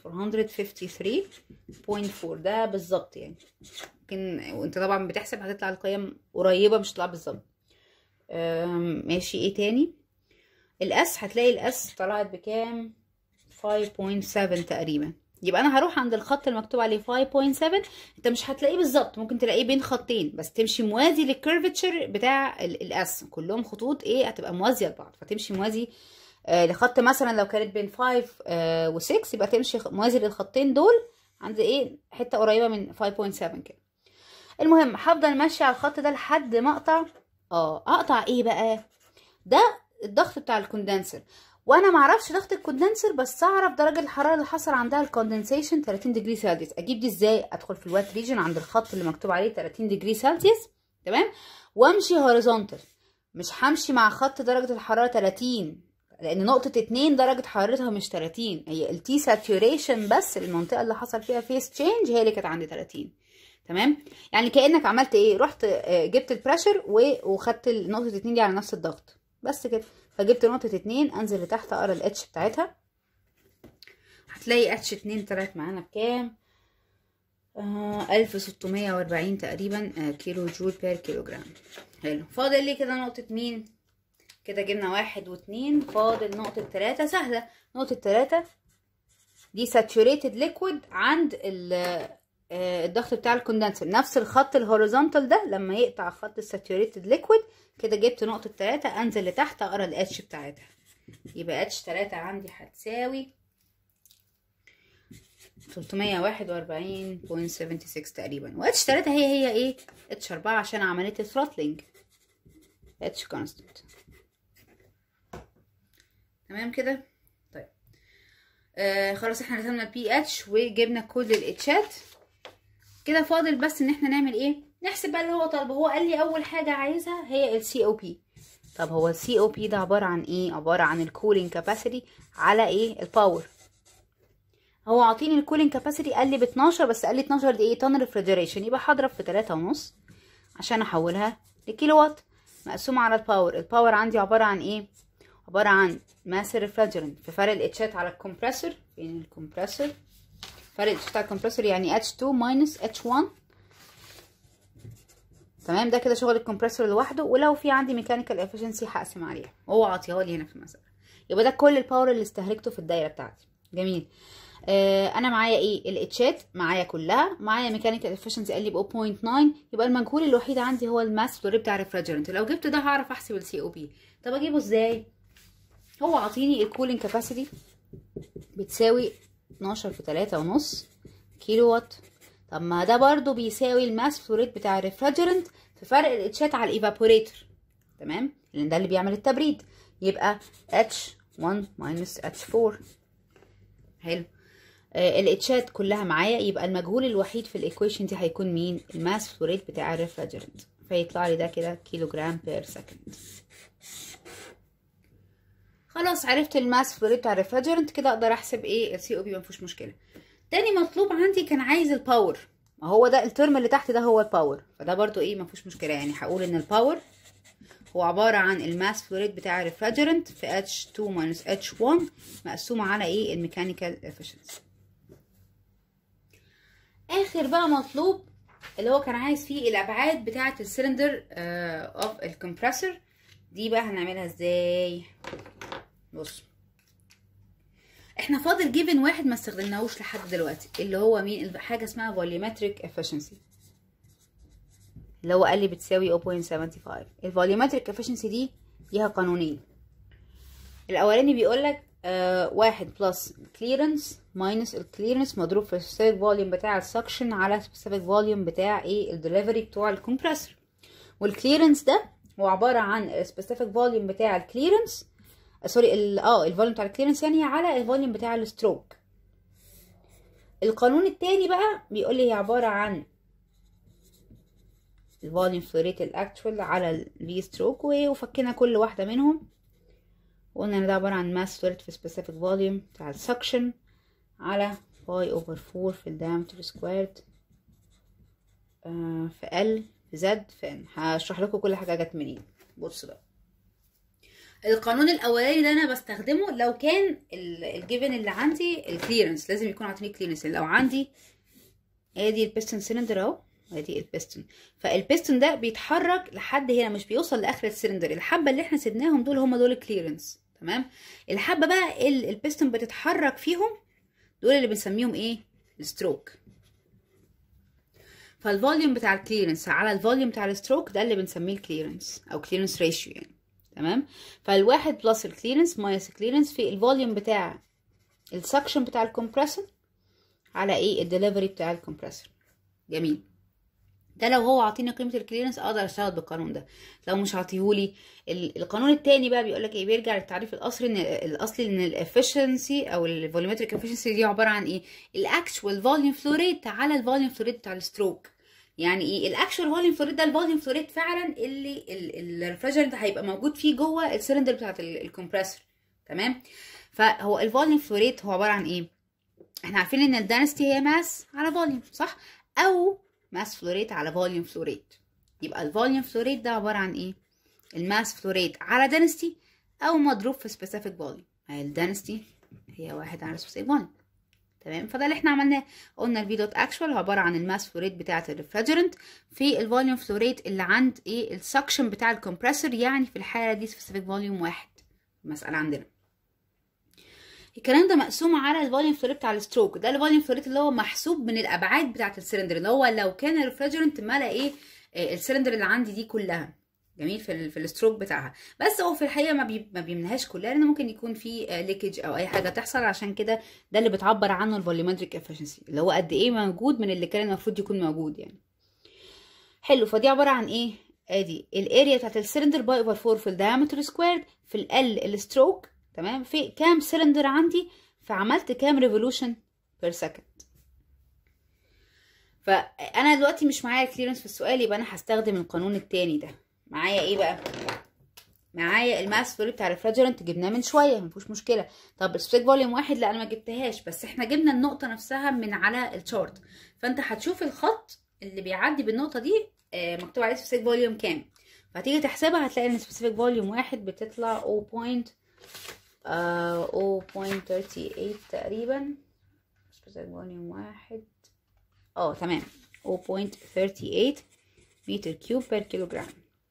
1453.4 ده بالظبط يعني ممكن وانت طبعا بتحسب هتطلع القيم قريبه مش هتطلع بالظبط ماشي ايه تاني الاس هتلاقي الاس طلعت بكام 5.7 تقريبا يبقى انا هروح عند الخط المكتوب عليه 5.7 انت مش هتلاقيه بالظبط ممكن تلاقيه بين خطين بس تمشي موازي للكيرفتشر بتاع الاس كلهم خطوط ايه هتبقى موازيه لبعض فتمشي موازي آه لخط مثلا لو كانت بين 5 آه و6 يبقى تمشي موازي للخطين دول عند ايه حته قريبه من 5.7 كده المهم هفضل ماشيه على الخط ده لحد ما اقطع اه اقطع ايه بقى ده الضغط بتاع الكوندنسر وانا ما اعرفش ضغط الكوندنسر بس اعرف درجه الحراره اللي حصل عندها الكوندنسيشن 30 ديجري سلسيوس اجيب دي ازاي ادخل في الوات ريجن عند الخط اللي مكتوب عليه 30 ديجري سلسيوس تمام وامشي هوريزونتال مش همشي مع خط درجه الحراره 30 لان نقطه 2 درجه حرارتها مش 30 هي التي ساتوريشن بس المنطقه اللي حصل فيها فيس تشينج هي اللي كانت عند 30 تمام يعني كانك عملت ايه رحت جبت البريشر وخدت نقطه 2 دي على نفس الضغط بس كده فجبت نقطه 2 انزل لتحت اقرا الاتش بتاعتها هتلاقي اتش 2 طلعت معانا بكام آه 1640 تقريبا آه كيلو جول بير كيلو جرام حلو فاضل لي كده نقطه مين كده جبنا واحد واتنين فاضل نقطة تلاتة سهلة نقطة تلاتة دي ساتوريتد ليكويد عند الضغط بتاع الكوندنسر نفس الخط الهوريزونتال ده لما يقطع خط الساتوريتد ليكويد كده جبت نقطة تلاتة انزل لتحت اقرا الاتش بتاعتها يبقى اتش تلاتة عندي هتساوي تلتمية واحد واربعين بوينت سفنتي سكس تقريبا واتش تلاتة هي هي ايه اتش اربعة عشان عملية الثروتلينج اتش كونستنت تمام كده طيب آه خلاص احنا رسمنا البي اتش وجبنا كل الاتشات كده فاضل بس ان احنا نعمل ايه نحسب بقى اللي هو طالبه هو قال لي اول حاجه عايزها هي السي او بي طب هو السي او بي ده عباره عن ايه عباره عن الكولينج كاباسيتي على ايه الباور هو عاطيني الكولينج كاباسيتي قال لي ب 12 بس قال لي 12 دي ايه طن ريفريجريشن يبقى هضرب في 3 ونص عشان احولها لكيلو وات مقسومه على الباور الباور عندي عباره عن ايه عباره عن ماس ريفريجرنت في فرق الاتشات على الكمبريسور فين الكمبريسور فرق الاتشات على الكمبريسور يعني H2 minus H1 تمام ده كده شغل الكمبريسور لوحده ولو في عندي ميكانيكال افشنسي هقسم عليها هو عاطيها لي هنا في المسألة يبقى ده كل الباور اللي استهلكته في الدايره بتاعتي جميل آه انا معايا ايه الاتشات معايا كلها معايا ميكانيكال افشنسي قال لي ب 0.9 يبقى المجهول الوحيد عندي هو الماس فلوري بتاع الريفريجرنت لو جبت ده هعرف احسب السي او بي طب اجيبه ازاي هو عاطيني الكولينج كاباسيتي بتساوي 12 في 3 ونص كيلو وات طب ما ده برضو بيساوي الماس فلوريت بتاع الريفريجرنت في فرق الاتشات على الايفابوريتور تمام لان ده اللي بيعمل التبريد يبقى H1 minus H4 حلو آه الاتشات كلها معايا يبقى المجهول الوحيد في الايكويشن دي هيكون مين الماس فلوريت بتاع الريفريجرنت فيطلع لي ده كده كيلو جرام بير سكند خلاص عرفت الماس فلوريت بتاع الريفريجرنت كده اقدر احسب ايه السي او بي مفيش مشكله تاني مطلوب عندي كان عايز الباور ما هو ده الترم اللي تحت ده هو الباور فده برضو ايه مفيش مشكله يعني هقول ان الباور هو عباره عن الماس فلوريت بتاع الريفريجرنت في H2 minus H1 مقسومه على ايه الميكانيكال افشنسي اخر بقى مطلوب اللي هو كان عايز فيه الابعاد بتاعه السلندر اوف الكمبرسور دي بقى هنعملها ازاي بص احنا فاضل جيفن واحد ما استخدمناهوش لحد دلوقتي اللي هو مين حاجه اسمها فوليومتريك افشنسي اللي هو قال لي بتساوي 0.75 الفوليومتريك افشنسي دي ليها قانونين الاولاني بيقول لك آه واحد بلس كليرنس ماينس الكليرنس مضروب في السبيسيفيك فوليوم بتاع السكشن على السبيسيفيك فوليوم بتاع ايه الدليفري بتوع الكمبرسور والكليرنس ده هو عباره عن السبيسيفيك فوليوم بتاع الكليرنس سوري اه الفوليوم بتاع الكليرنس يعني على الفوليوم بتاع الستروك القانون التاني بقى بيقول لي هي عباره عن الفوليوم فلو ريت الاكتوال على الفي ستروك وفكينا كل واحده منهم وقلنا ان ده عباره عن ماس فلو ريت في سبيسيفيك فوليوم بتاع السكشن على باي اوفر 4 في الدايمتر سكويرد آه في ال في زد في ان هشرح لكم كل حاجه جت منين بصوا بقى القانون الاولاني ده انا بستخدمه لو كان الجيفن اللي عندي الكليرنس لازم يكون عاطيني كليرنس لو عندي ادي البيستون سيلندر اهو ادي البيستون فالبيستون ده بيتحرك لحد هنا مش بيوصل لاخر السيلندر الحبه اللي احنا سيبناهم دول هم دول الكليرنس تمام الحبه بقى البيستون بتتحرك فيهم دول اللي بنسميهم ايه الستروك فالفوليوم بتاع الكليرنس على الفوليوم بتاع الستروك ده اللي بنسميه الكليرنس او كليرنس ريشيو يعني تمام فالواحد بلس الكليرنس ماينس الكليرنس في الفوليوم بتاع السكشن بتاع الكمبرسور على ايه الدليفري بتاع الكمبرسور جميل ده لو هو عاطيني قيمه الكليرنس اقدر اشتغل بالقانون ده لو مش عاطيهولي القانون التاني بقى بيقول لك ايه بيرجع للتعريف الاصلي ان الاصلي ان الافشنسي او الفوليومتريك افشنسي دي عباره عن ايه الاكشوال فوليوم فلو ريت على الفوليوم فلو ريت بتاع الستروك يعني ايه الاكشوال فوليوم فلو ريت ده الفوليوم فلو ريت فعلا اللي الريفريجرنت هيبقى موجود فيه جوه السلندر بتاعت الكمبرسور تمام فهو الفوليوم فلو ريت هو عباره عن ايه احنا عارفين ان الدانستي هي ماس على فوليوم صح او ماس فلو ريت على فوليوم فلو ريت يبقى الفوليوم فلو ريت ده عباره عن ايه الماس فلو ريت على دانستي او مضروب في سبيسيفيك فوليوم هي الدانستي هي واحد على سبيسيفيك فوليوم تمام فده اللي احنا عملناه قلنا الفي دوت اكشوال عباره عن الماس فلو ريت بتاعه الريفريجرنت في الفوليوم فلو ريت اللي عند ايه السكشن بتاع الكمبرسور يعني في الحاله دي سبيسيفيك فوليوم واحد المساله عندنا الكلام ده مقسوم على الفوليوم فلو ريت بتاع الستروك ده الفوليوم فلو ريت اللي هو محسوب من الابعاد بتاعه السلندر اللي هو لو كان الريفريجرنت ملا ايه السلندر اللي عندي دي كلها جميل في ال في الستروك بتاعها بس هو في الحقيقه ما, بي ما بيملاهاش كلها لان ممكن يكون في ليكج او اي حاجه تحصل عشان كده ده اللي بتعبر عنه الفوليومتريك افشنسي اللي هو قد ايه موجود من اللي كان المفروض يكون موجود يعني حلو فدي عباره عن ايه ادي الاريا بتاعت السلندر باي اوفر 4 في الدايمتر سكويرد في ال الستروك تمام في كام سلندر عندي فعملت كام ريفولوشن بير سكند فانا دلوقتي مش معايا كليرنس في السؤال يبقى انا هستخدم القانون التاني ده معايا ايه بقى معايا الماس فلو بتاع الريفريجرنت جبناه من شويه مفيش مشكله طب السبيك فوليوم واحد لا انا ما جبتهاش بس احنا جبنا النقطه نفسها من على الشارت فانت هتشوف الخط اللي بيعدي بالنقطه دي آه مكتوب عليه سبيسيفيك فوليوم كام فهتيجي تحسبها هتلاقي ان سبيسيفيك فوليوم واحد بتطلع 0. آه 0.38 تقريبا سبيسيفيك فوليوم واحد اه تمام 0.38 متر كيوب بير كيلوجرام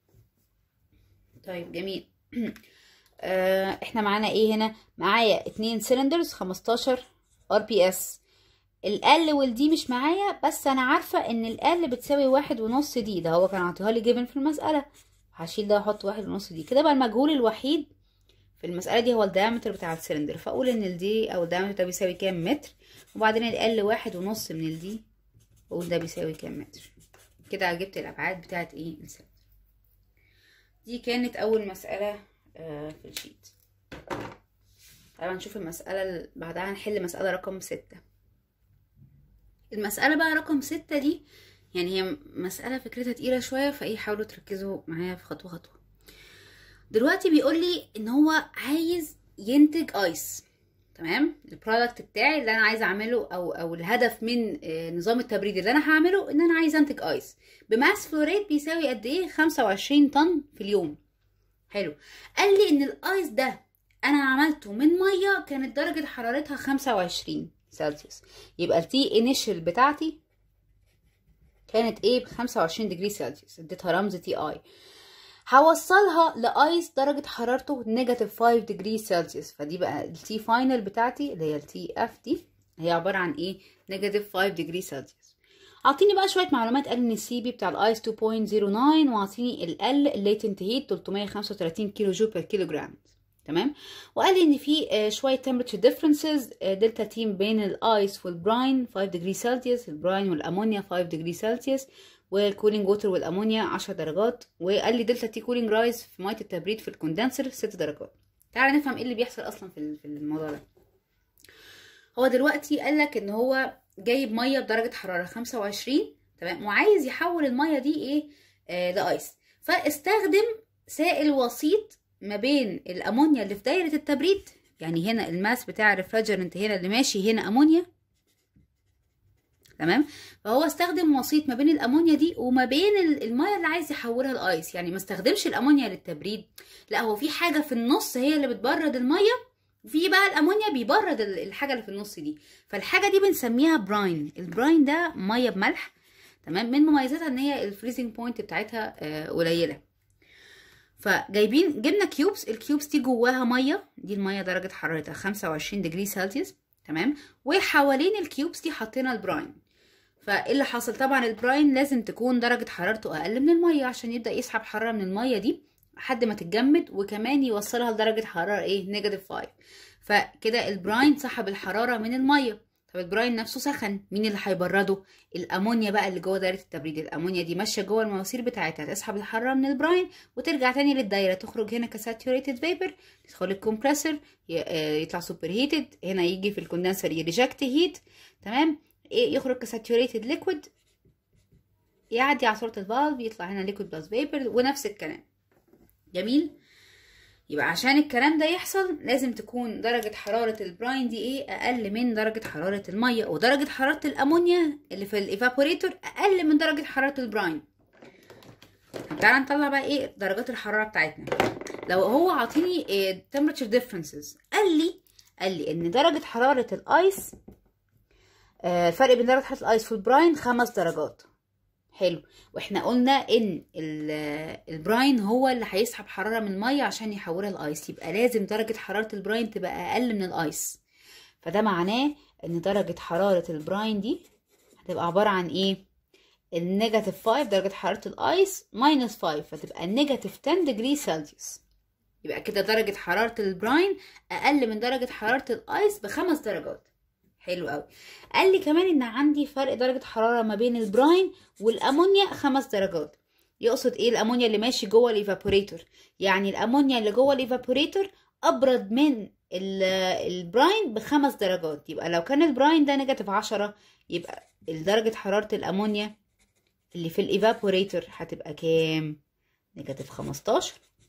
طيب جميل آه احنا معانا ايه هنا معايا اتنين سيلندرز 15 ار بي اس ال والدي مش معايا بس انا عارفه ان ال بتساوي واحد ونص دي ده هو كان عاطيها لي جيفن في المساله هشيل ده واحط واحد ونص دي كده بقى المجهول الوحيد في المساله دي هو الدايمتر بتاع السلندر فاقول ان الدي او الدايمتر ده بيساوي كام متر وبعدين ال واحد ونص من الدي واقول ده بيساوي كام متر كده جبت الابعاد بتاعت ايه السلندر دي كانت اول مساله في الشيت طبعا نشوف المساله اللي بعدها هنحل مساله رقم ستة المساله بقى رقم ستة دي يعني هي مساله فكرتها تقيله شويه فايه حاولوا تركزوا معايا في خطوه خطوه دلوقتي بيقول لي ان هو عايز ينتج ايس تمام البرودكت بتاعي اللي انا عايزه اعمله او او الهدف من نظام التبريد اللي انا هعمله ان انا عايزه انتج ايس بماس فلوريت بيساوي قد ايه 25 طن في اليوم حلو قال لي ان الايس ده انا عملته من ميه كانت درجه حرارتها 25 سلسيوس يبقى التي انيشال بتاعتي كانت ايه ب 25 ديجري سلسيوس اديتها رمز تي اي هوصلها لايس درجة حرارته نيجاتيف 5 ديجري سلسيوس فدي بقى التي فاينل بتاعتي اللي هي التي اف دي هي عبارة عن ايه نيجاتيف 5 ديجري سلسيوس اعطيني بقى شويه معلومات قال ان السي بي بتاع الايس 2.09 واعطيني ال الليتنت هيت 335 كيلو جول بير كيلو جرام تمام وقال لي ان في شويه temperature differences دلتا تي بين الايس والبراين 5 ديجري سلسيوس البراين والامونيا 5 ديجري سلسيوس والكولينج ووتر والامونيا 10 درجات وقال لي دلتا تي كولينج رايز في ميه التبريد في الكوندنسر 6 درجات تعالى نفهم ايه اللي بيحصل اصلا في الموضوع ده هو دلوقتي قال لك ان هو جايب ميه بدرجه حراره 25 تمام وعايز يحول الميه دي ايه آه لايس فاستخدم سائل وسيط ما بين الامونيا اللي في دايره التبريد يعني هنا الماس بتاع الريفريجرنت هنا اللي ماشي هنا امونيا تمام فهو استخدم وسيط ما بين الامونيا دي وما بين الميه اللي عايز يحولها لايس يعني ما استخدمش الامونيا للتبريد لا هو في حاجه في النص هي اللي بتبرد الميه وفي بقى الامونيا بيبرد الحاجه اللي في النص دي فالحاجه دي بنسميها براين البراين ده ميه بملح تمام من مميزاتها ان هي الفريزنج بوينت بتاعتها آه قليله فجايبين جبنا كيوبس الكيوبس دي جواها ميه دي الميه درجه حرارتها 25 ديجري سلسيوس تمام وحوالين الكيوبس دي حطينا البراين فايه اللي حصل طبعا البراين لازم تكون درجه حرارته اقل من الميه عشان يبدا يسحب حراره من الميه دي لحد ما تتجمد وكمان يوصلها لدرجه حراره ايه نيجاتيف 5 فكده البراين سحب الحراره من الميه طب البراين نفسه سخن مين اللي هيبرده الامونيا بقى اللي جوه دايره التبريد الامونيا دي ماشيه جوه المواسير بتاعتها تسحب الحراره من البراين وترجع تاني للدايره تخرج هنا كساتوريتد فيبر تدخل الكمبريسور يطلع سوبر هيتد هنا يجي في الكوندنسر يريجكت هيت تمام ايه يخرج كساتوريتد ليكويد يعدي على صوره الفالف يطلع هنا ليكويد بلس فيبر ونفس الكلام جميل يبقى عشان الكلام ده يحصل لازم تكون درجة حرارة البراين دي ايه اقل من درجة حرارة المية ودرجة حرارة الامونيا اللي في الايفابوريتور اقل من درجة حرارة البراين تعالى نطلع بقى ايه درجات الحرارة بتاعتنا لو هو عاطيني إيه temperature differences قال لي قال لي ان درجة حرارة الايس آه الفرق بين درجة حرارة الايس والبراين خمس درجات حلو واحنا قلنا ان البراين هو اللي هيسحب حراره من الميه عشان يحولها لايس يبقى لازم درجه حراره البراين تبقى اقل من الايس فده معناه ان درجه حراره البراين دي هتبقى عباره عن ايه النيجاتيف 5 درجه حراره الايس ماينس 5 فتبقى نيجاتيف 10 ديجري سلسيوس يبقى كده درجه حراره البراين اقل من درجه حراره الايس بخمس درجات حلو قوي قال لي كمان ان عندي فرق درجه حراره ما بين البراين والامونيا خمس درجات يقصد ايه الامونيا اللي ماشي جوه الايفابوريتور يعني الامونيا اللي جوه الايفابوريتور ابرد من البراين بخمس درجات يبقى لو كان البراين ده نيجاتيف عشرة يبقى درجة حرارة الأمونيا اللي في الإيفابوريتور هتبقى كام؟ نيجاتيف خمستاشر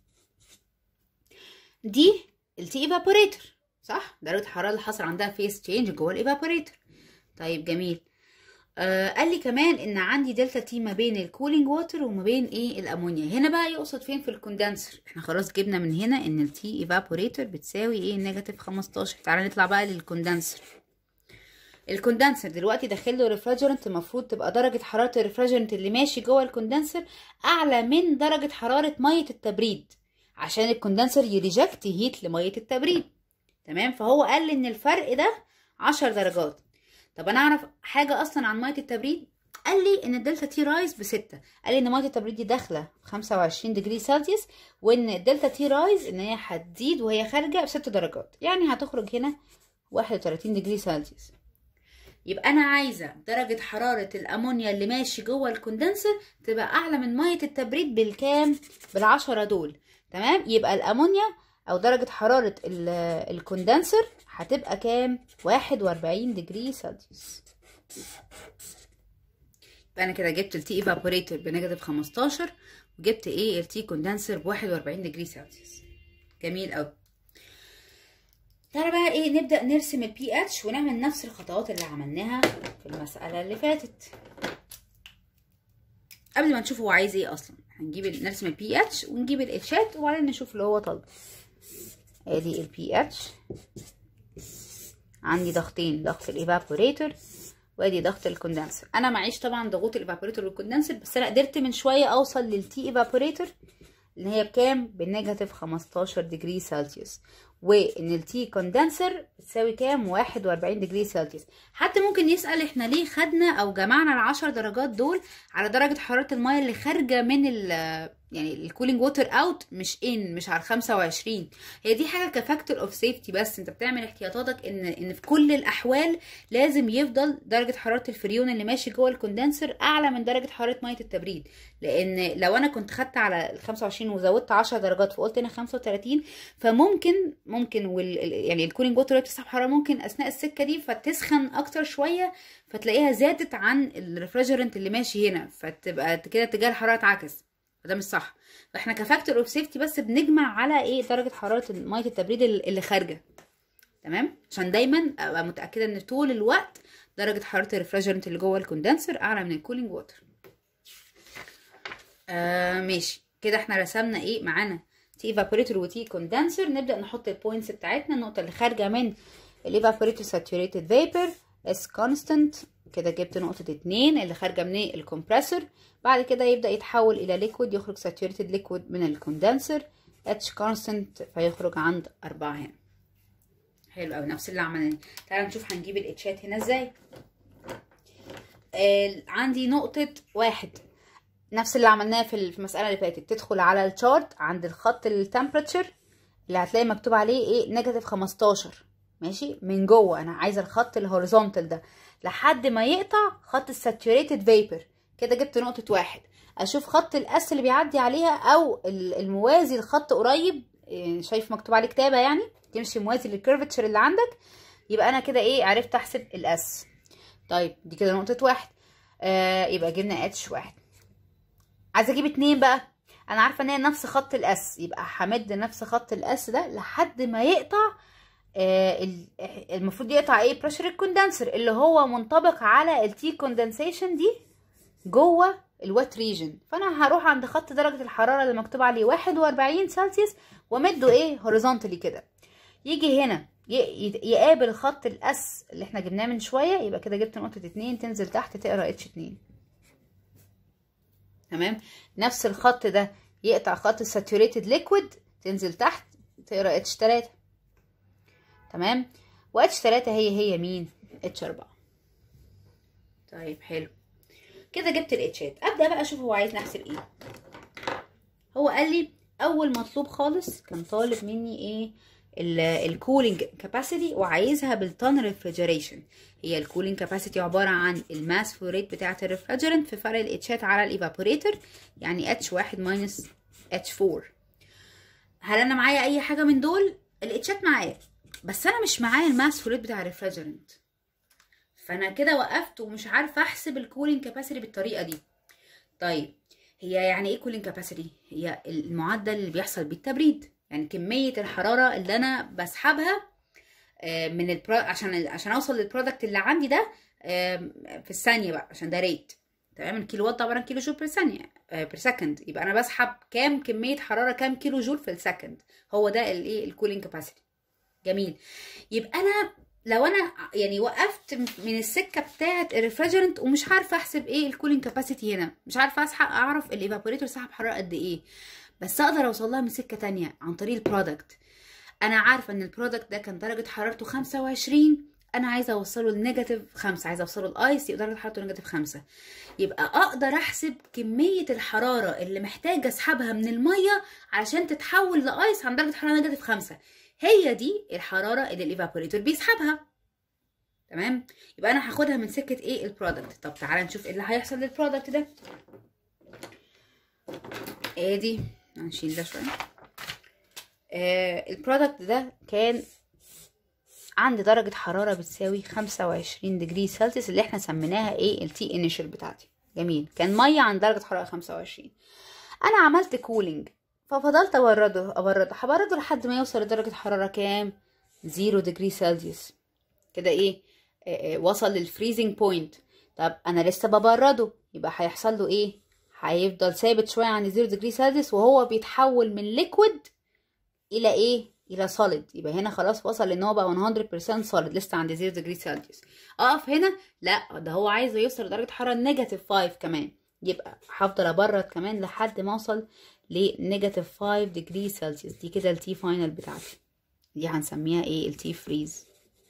دي التي إيفابوريتور صح درجه الحراره اللي حصل عندها فيس تشينج جوه الايفابوريتور طيب جميل آه قال لي كمان ان عندي دلتا تي ما بين الكولينج ووتر وما بين ايه الامونيا هنا بقى يقصد فين في الكوندنسر احنا خلاص جبنا من هنا ان التي ايفابوريتور بتساوي ايه نيجاتيف 15 تعالى نطلع بقى للكوندنسر الكوندنسر دلوقتي داخل له ريفريجرنت المفروض تبقى درجه حراره الريفريجرنت اللي ماشي جوه الكوندنسر اعلى من درجه حراره ميه التبريد عشان الكوندنسر يريجكت هيت لميه التبريد تمام فهو قال لي ان الفرق ده عشر درجات طب انا اعرف حاجه اصلا عن ميه التبريد قال لي ان الدلتا تي رايز بستة قال لي ان ميه التبريد دي داخله 25 ديجري سلسيوس وان الدلتا تي رايز ان هي هتزيد وهي خارجه بست درجات يعني هتخرج هنا 31 ديجري سلسيوس يبقى انا عايزه درجه حراره الامونيا اللي ماشي جوه الكوندنسر تبقى اعلى من ميه التبريد بالكام بالعشرة دول تمام يبقى الامونيا او درجة حرارة الكوندنسر هتبقى كام واحد واربعين ديجري سلسيوس يبقى انا كده جبت التي ايفابوريتور بنيجاتيف خمستاشر وجبت ايه التي كوندنسر بواحد واربعين ديجري سلسيوس جميل اوي تعالى بقى ايه نبدأ نرسم البي اتش ونعمل نفس الخطوات اللي عملناها في المسألة اللي فاتت قبل ما نشوف هو عايز ايه اصلا هنجيب نرسم البي اتش ونجيب الاتشات وبعدين نشوف اللي هو طالبه ادي البي اتش عندي ضغطين ضغط الايفابوريتور وادي ضغط الكوندنسر انا معيش طبعا ضغوط الايفابوريتور والكوندنسر بس انا قدرت من شويه اوصل للتي ايفابوريتور اللي هي بكام بالنيجاتيف 15 ديجري سلسيوس وان التي كوندنسر بتساوي كام 41 ديجري سلسيوس حتى ممكن يسال احنا ليه خدنا او جمعنا العشر درجات دول على درجه حراره الميه اللي خارجه من ال يعني الكولينج ووتر اوت مش ان مش على 25 هي دي حاجه كفاكتور اوف سيفتي بس انت بتعمل احتياطاتك ان ان في كل الاحوال لازم يفضل درجه حراره الفريون اللي ماشي جوه الكوندنسر اعلى من درجه حراره ميه التبريد لان لو انا كنت خدت على ال 25 وزودت 10 درجات وقلت هنا 35 فممكن ممكن وال يعني الكولينج ووتر بتسحب حراره ممكن اثناء السكه دي فتسخن اكتر شويه فتلاقيها زادت عن الريفريجرنت اللي ماشي هنا فتبقى كده اتجاه الحراره اتعكس فده مش صح فاحنا كفاكتور اوف سيفتي بس بنجمع على ايه درجه حراره ميه التبريد اللي خارجه تمام عشان دايما ابقى متاكده ان طول الوقت درجه حراره الريفريجرنت اللي جوه الكوندنسر اعلى من الكولينج ووتر آه ماشي كده احنا رسمنا ايه معانا تي ايفابوريتور وتي كوندنسر نبدا نحط البوينتس بتاعتنا النقطه اللي خارجه من الايفابوريتور ساتوريتد فيبر اس كونستانت كده جبت نقطة اتنين اللي خارجة من الكمبرسور بعد كده يبدأ يتحول إلى ليكويد يخرج ساتوريتد ليكويد من الكوندنسر اتش كونستانت فيخرج عند أربعة هنا حلو أوي نفس اللي عملناه تعالى نشوف هنجيب الاتشات هنا ازاي آه عندي نقطة واحد نفس اللي عملناه في المسألة اللي فاتت تدخل على الشارت عند الخط التمبرتشر اللي هتلاقي مكتوب عليه ايه نيجاتيف 15 ماشي من جوه انا عايزه الخط الهوريزونتال ده لحد ما يقطع خط الساتوريتد فيبر كده جبت نقطة واحد اشوف خط الاس اللي بيعدي عليها او الموازي لخط قريب شايف مكتوب عليه كتابة يعني تمشي موازي للكيرفتشر اللي عندك يبقى انا كده ايه عرفت احسب الاس طيب دي كده نقطة واحد آه يبقى جبنا اتش واحد عايزة اجيب اتنين بقى انا عارفة ان هي نفس خط الاس يبقى همد نفس خط الاس ده لحد ما يقطع آه المفروض يقطع ايه بريشر الكوندنسر اللي هو منطبق على التي كوندنسيشن دي جوه الوات ريجن فانا هروح عند خط درجه الحراره اللي مكتوب عليه 41 سلسيوس وامده ايه هوريزونتالي كده يجي هنا يقابل خط الاس اللي احنا جبناه من شويه يبقى كده جبت نقطه 2 تنزل تحت تقرا اتش 2 تمام نفس الخط ده يقطع خط الساتوريتد ليكويد تنزل تحت تقرا اتش 3 تمام و اتش 3 هي هي مين اتش 4 طيب حلو كده جبت الاتشات ابدا بقى اشوف هو عايز نحسب ايه هو قال لي اول مطلوب خالص كان طالب مني ايه الكولينج كاباسيتي وعايزها بالتون ريفريجريشن هي الكولينج كاباسيتي عباره عن الماس فلو ريت بتاعه الريفريجرنت في فرق الاتشات على الايفابوريتور يعني اتش 1 ماينس اتش 4 هل انا معايا اي حاجه من دول الاتشات معايا بس انا مش معايا الماس فلو ريت بتاع الريفريجرنت فانا كده وقفت ومش عارفه احسب الكولينج كاباسيتي بالطريقه دي طيب هي يعني ايه كولينج كاباسيتي هي المعدل اللي بيحصل بيه التبريد يعني كميه الحراره اللي انا بسحبها من البرو... عشان عشان اوصل للبرودكت اللي عندي ده في الثانيه بقى عشان ده ريت تمام الكيلو وات عباره عن كيلو جول بير ثانيه بير سكند يبقى انا بسحب كام كميه حراره كام كيلو جول في السكند هو ده الايه الكولينج كاباسيتي جميل يبقى انا لو انا يعني وقفت من السكه بتاعه الريفريجرنت ومش عارفه احسب ايه الكولينج كاباسيتي هنا مش عارفه اسحب اعرف الايفابوريتور سحب حراره قد ايه بس اقدر اوصل لها من سكه تانية عن طريق البرودكت انا عارفه ان البرودكت ده كان درجه حرارته 25 انا عايزه اوصله لنيجاتيف 5 عايزه اوصله الايس يبقى درجه حرارته نيجاتيف 5 يبقى اقدر احسب كميه الحراره اللي محتاجه اسحبها من الميه علشان تتحول لايس عن درجه حراره نيجاتيف 5 هي دي الحراره اللي الايفابوريتور بيسحبها تمام يبقى انا هاخدها من سكه ايه البرودكت طب تعالى نشوف ايه اللي هيحصل للبرودكت ده ادي هنشيل ده شويه آه البرودكت ده كان عند درجة حرارة بتساوي خمسة وعشرين ديجري سلسيوس اللي احنا سميناها ايه التي انيشال بتاعتي جميل كان مية عند درجة حرارة خمسة وعشرين انا عملت كولينج ففضلت ابرده ابرده هبرده لحد ما يوصل لدرجة حرارة كام زيرو ديجري سلسيوس كده ايه آه آه وصل للفريزنج بوينت طب انا لسه ببرده يبقى هيحصل له ايه هيفضل ثابت شويه عن 0 ديجري سلسيوس وهو بيتحول من ليكويد الى ايه الى solid يبقى هنا خلاص وصل ان هو بقى 100% solid لسه عند 0 degree celsius اقف هنا لا ده هو عايز يوصل لدرجه حراره نيجاتيف 5 كمان يبقى هفضل ابرد كمان لحد ما اوصل لنيجاتيف 5 degree celsius دي كده التي فاينل بتاعتي دي هنسميها ايه التي فريز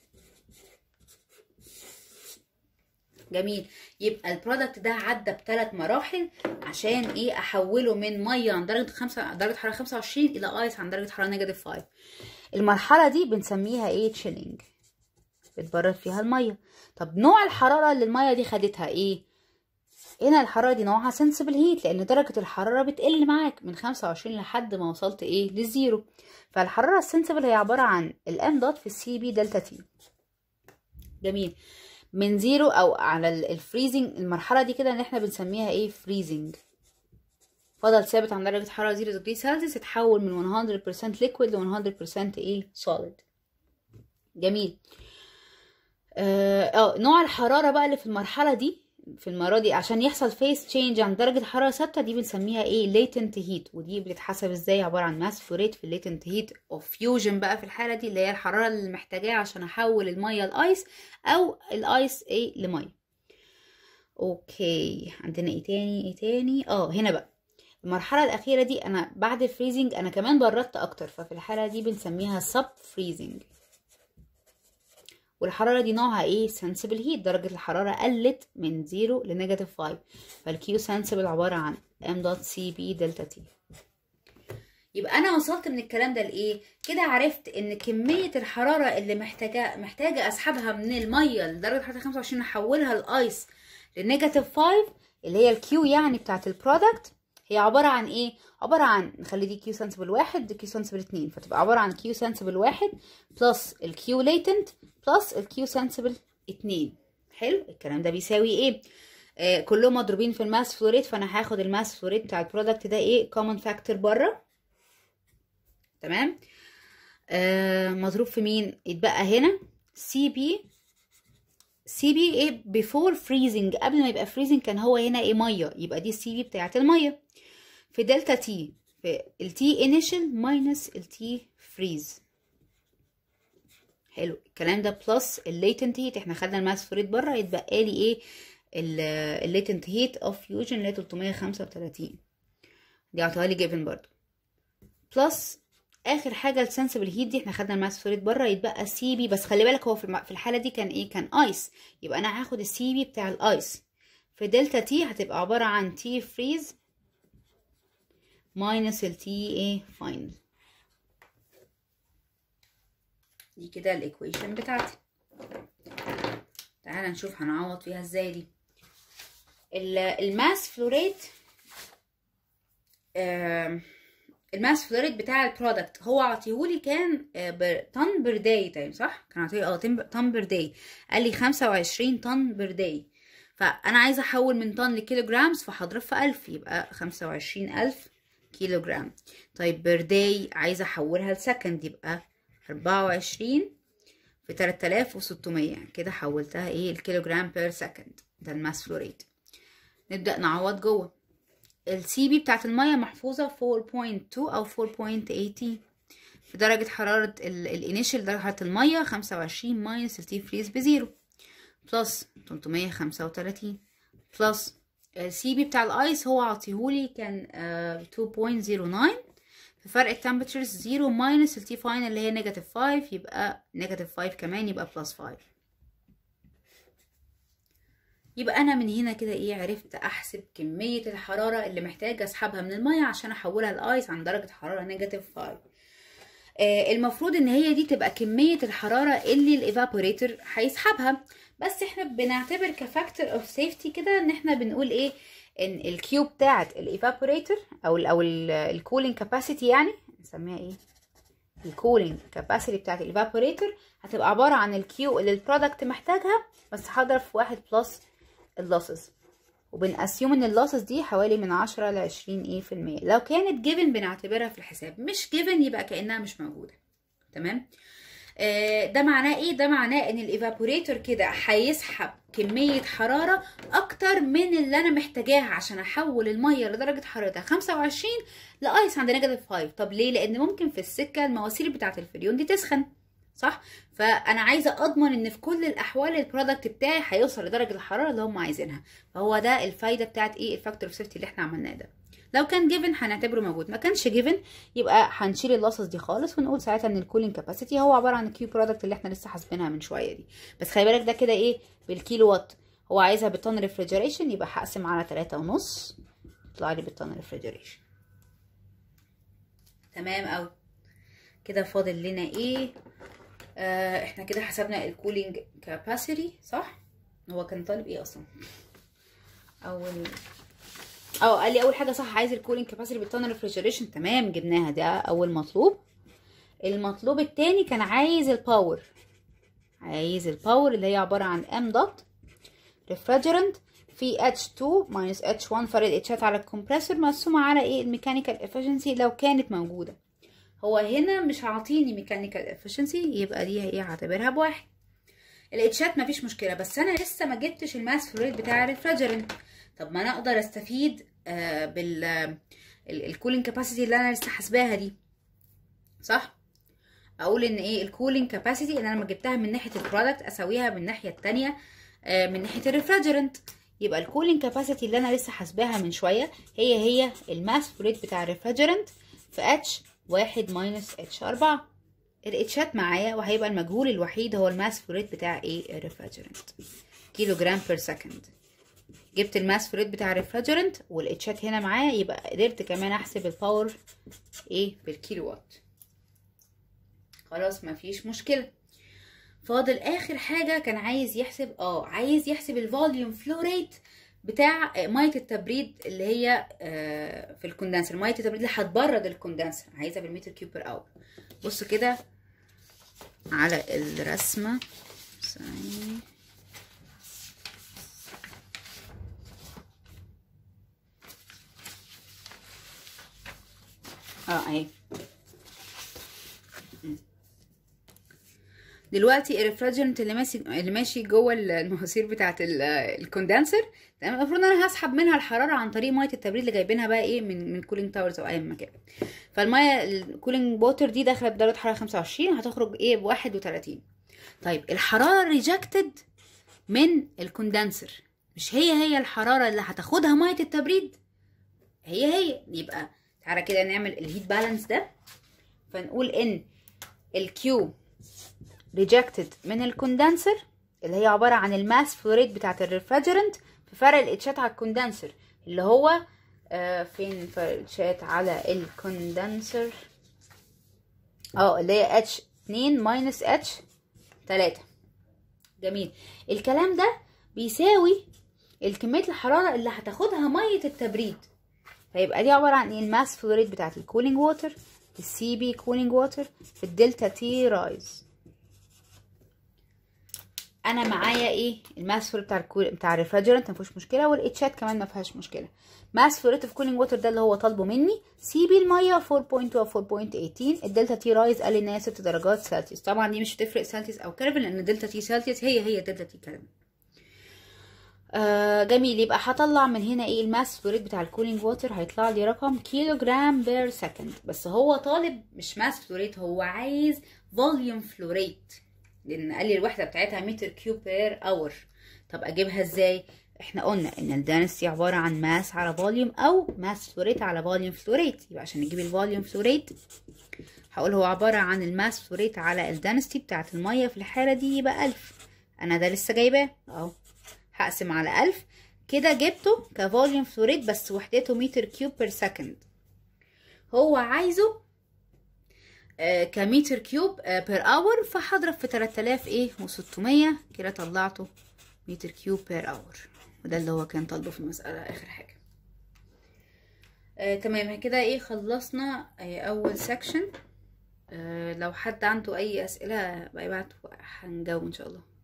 جميل يبقى البرودكت ده عدى بثلاث مراحل عشان ايه احوله من ميه عند درجه خمسة درجه حراره 25 الى ايس عند درجه حراره نيجاتيف 5 المرحله دي بنسميها ايه تشيلينج بتبرد فيها الميه طب نوع الحراره اللي الميه دي خدتها ايه هنا الحراره دي نوعها سنسبل هيت لان درجه الحراره بتقل معاك من 25 لحد ما وصلت ايه للزيرو فالحراره السنسبل هي عباره عن الام دوت في السي بي دلتا تي جميل من زيرو او على الفريزنج المرحله دي كده ان احنا بنسميها ايه فريزنج فضل ثابت عند درجه حراره 0 ديجري سلسيوس اتحول من 100% ليكويد ل 100% ايه سوليد جميل اه نوع الحراره بقى اللي في المرحله دي في المره دي عشان يحصل فيس تشينج عن درجه حراره ثابته دي بنسميها ايه ليتنت هيت ودي بتتحسب ازاي عباره عن ماس فوريت في الليتنت هيت اوف فيوجن بقى في الحاله دي اللي هي الحراره اللي محتاجاها عشان احول الميه لايس او الايس ايه لميه اوكي عندنا ايه تاني ايه تاني اه هنا بقى المرحله الاخيره دي انا بعد الفريزنج انا كمان بردت اكتر ففي الحاله دي بنسميها سب فريزنج والحراره دي نوعها ايه سنسبل هيت درجه الحراره قلت من 0 لنيجاتيف 5 فالكيو سنسبل عباره عن ام دوت سي بي دلتا تي يبقى انا وصلت من الكلام ده لايه كده عرفت ان كميه الحراره اللي محتاجه محتاجه اسحبها من الميه لدرجه حراره 25 احولها لايس لنيجاتيف 5 اللي هي الكيو يعني بتاعت البرودكت هي عباره عن ايه عباره عن نخلي دي كيو سنسبل واحد دي كيو سنسبل اتنين فتبقى عباره عن كيو سنسبل واحد بلس الكيو ليتنت بلس الكيو سنسبل اتنين حلو الكلام ده بيساوي ايه آه كلهم مضروبين في الماس فلوريت فانا هاخد الماس فلوريت بتاع البرودكت ده ايه كومن فاكتور بره تمام آه مضروب في مين يتبقى هنا سي بي سي بي ايه بيفور فريزنج قبل ما يبقى فريزنج كان هو هنا ايه ميه يبقى دي السي بي بتاعت الميه في دلتا تي في التي انيشال ماينس التي فريز حلو الكلام ده بلس الليتنت هيت احنا خدنا الماس فريد بره يتبقى لي ايه الليتنت هيت اوف فيوجن اللي هي 335 دي عطاها لي جيفن برضو بلس اخر حاجه السنسبل هيت دي احنا خدنا الماس فريد بره يتبقى سي بي بس خلي بالك هو في في الحاله دي كان ايه كان ايس يبقى انا هاخد السي بي بتاع الايس في دلتا تي هتبقى عباره عن تي فريز ماينس التي ايه فاينل دي كده الايكويشن بتاعتي تعالى نشوف هنعوض فيها ازاي دي الماس فلوريت آه الماس فلوريت بتاع البرودكت هو عطيهولي كان طن بير داي تقريبا صح كان عطيه اه طن بير داي قال لي 25 طن بير داي فانا عايزه احول من طن لكيلو جرامز فهضرب في 1000 يبقى 25000 كيلو جرام طيب بير داي عايزه احولها لسكند يبقى 24 في 3600 كده حولتها ايه الكيلو جرام بير سكند ده الماس فلوريت نبدا نعوض جوه السي بي بتاعت الميه محفوظه 4.2 او 4.80 في درجه حراره الانيشال درجه حراره الميه 25 ماينس التي فريز بزيرو بلس 335 بلس السي بي بتاع الايس هو عطيهولي كان uh, 2.09 في فرق التمبرتشرز 0 ماينس التي فاينل اللي هي نيجاتيف 5 يبقى نيجاتيف 5 كمان يبقى بلس 5 يبقى انا من هنا كده ايه عرفت احسب كميه الحراره اللي محتاجه اسحبها من الميه عشان احولها لايس عن درجه حراره نيجاتيف 5 آه المفروض ان هي دي تبقى كميه الحراره اللي الايفابوريتور هيسحبها بس احنا بنعتبر كفاكتور اوف سيفتي كده ان احنا بنقول ايه ان الكيو بتاعت الايفابوريتور او ال او الكولينج كاباسيتي يعني نسميها ايه الكولينج كاباسيتي بتاعت الايفابوريتور هتبقى عباره عن الكيو اللي البرودكت محتاجها بس هضرب في واحد بلس اللوسز وبنأسيوم ان اللوسز دي حوالي من عشرة لعشرين ايه في المية لو كانت جيفن بنعتبرها في الحساب مش جيفن يبقى كأنها مش موجودة تمام آه، ده معناه ايه ده معناه ان الايفابوريتور كده هيسحب كميه حراره اكتر من اللي انا محتاجاها عشان احول الميه لدرجه حرارتها 25 لايس عند نيجاتيف 5 طب ليه لان ممكن في السكه المواسير بتاعه الفريون دي تسخن صح فانا عايزه اضمن ان في كل الاحوال البرودكت بتاعي هيوصل لدرجه الحراره اللي هم عايزينها فهو ده الفايده بتاعت ايه الفاكتور اوف سيفتي اللي احنا عملناه ده لو كان جيفن هنعتبره موجود ما كانش جيفن يبقى هنشيل اللصص دي خالص ونقول ساعتها ان الكولينج كاباسيتي هو عباره عن الكيو برودكت اللي احنا لسه حاسبينها من شويه دي بس خلي بالك ده كده ايه بالكيلو وات هو عايزها بالطن ريفريجريشن يبقى هقسم على تلاتة ونص يطلع لي بالطن ريفريجريشن تمام قوي كده فاضل لنا ايه آه احنا كده حسبنا الكولينج كاباسيتي صح هو كان طالب ايه اصلا اول اه قال لي اول حاجه صح عايز الكولينج كاباسيتي بالطن ريفريجريشن تمام جبناها ده اول مطلوب المطلوب التاني كان عايز الباور عايز الباور اللي هي عباره عن ام دوت ريفريجرنت في H2 minus H1 فرق الاتشات على الكمبريسور مقسومة على ايه الميكانيكال افشنسي لو كانت موجودة هو هنا مش عاطيني ميكانيكال افشنسي يبقى دي هي هعتبرها بواحد الاتشات مفيش مشكلة بس انا لسه ما جبتش الماس فلويد بتاع الريفريجرنت طب ما انا اقدر استفيد آه بال الكولينج كاباسيتي اللي انا لسه حاسباها دي صح اقول ان ايه الكولينج كاباسيتي ان انا لما جبتها من ناحيه البرودكت اسويها من الناحيه التانية آه من ناحيه الريفريجرنت يبقى الكولينج كاباسيتي اللي انا لسه حاسباها من شويه هي هي الماس فلويد بتاع الريفريجرنت في اتش واحد ماينس اتش أربعة الاتشات معايا وهيبقى المجهول الوحيد هو الماس فلويد بتاع ايه الريفريجرنت كيلو جرام بير سكند جبت الماس فلويد بتاع الريفريجرنت والاتشات هنا معايا يبقى قدرت كمان احسب الباور ايه بالكيلو وات خلاص مفيش مشكله فاضل اخر حاجه كان عايز يحسب اه عايز يحسب الفوليوم فلو ريت بتاع ميه التبريد اللي هي آه في الكوندنسر ميه التبريد اللي هتبرد الكوندنسر عايزها بالمتر كيوب بير اور بص كده على الرسمه ثانيه اه اهي دلوقتي الريفريجرنت اللي ماشي اللي ماشي جوه المواسير بتاعه الكوندنسر تمام المفروض ان انا هسحب منها الحراره عن طريق ميه التبريد اللي جايبينها بقى ايه من من كولينج تاورز او اي مكان فالميه الكولينج ووتر دي داخله بدرجه حراره 25 هتخرج ايه ب 31 طيب الحراره ريجكتد من الكوندنسر مش هي هي الحراره اللي هتاخدها ميه التبريد هي هي يبقى تعالى كده نعمل الهيت بالانس ده فنقول ان الكيو ريجكتد من الكوندنسر اللي هي عباره عن الماس فلوريد بتاعه الريفريجرنت في فرق الاتشات على الكوندنسر اللي هو آه فين فرق الاتشات على الكوندنسر اه اللي هي اتش 2 ماينس اتش 3 جميل الكلام ده بيساوي الكميه الحراره اللي هتاخدها ميه التبريد فيبقى دي عباره عن ايه الماس فلوريد بتاعه الكولينج ووتر السي بي كولينج ووتر في الدلتا تي رايز انا معايا ايه الماس فلوريد بتاع الكول بتاع الريفريجرنت مفيهوش مشكله والاتشات كمان ما فيهاش مشكله ماس فلوريد اوف كولينج ووتر ده اللي هو طالبه مني سي بي الميه 4.2 او 4.18 الدلتا تي رايز قال لي ان هي 6 درجات سلسيوس طبعا دي مش هتفرق سلسيوس او كلفن لان دلتا تي سلسيوس هي هي دلتا تي كلفن آه جميل يبقى هطلع من هنا ايه الماس فلوريد بتاع الكولينج ووتر هيطلع لي رقم كيلو جرام بير سكند بس هو طالب مش ماس فلوريد هو عايز فوليوم فلوريد لان قال لي الوحده بتاعتها متر كيوب بير اور طب اجيبها ازاي احنا قلنا ان الدانستي عباره عن ماس على فوليوم او ماس فلوريت على فوليوم فلوريت يبقى عشان نجيب الفوليوم فلوريت هقول هو عباره عن الماس فلوريت على الدانستي بتاعت الميه في الحاله دي يبقى ألف انا ده لسه جايباه اهو هقسم على ألف كده جبته كفوليوم فلوريت بس وحدته متر كيوب بير سكند هو عايزه آه كمتر كيوب آه بير اور فهضرب في 3000 ايه و600 كده طلعته متر كيوب بير اور وده اللي هو كان طالبه في المسألة آخر حاجة آه تمام كده ايه خلصنا آه أول سكشن آه لو حد عنده أي أسئلة بقى يبعت هنجاوب إن شاء الله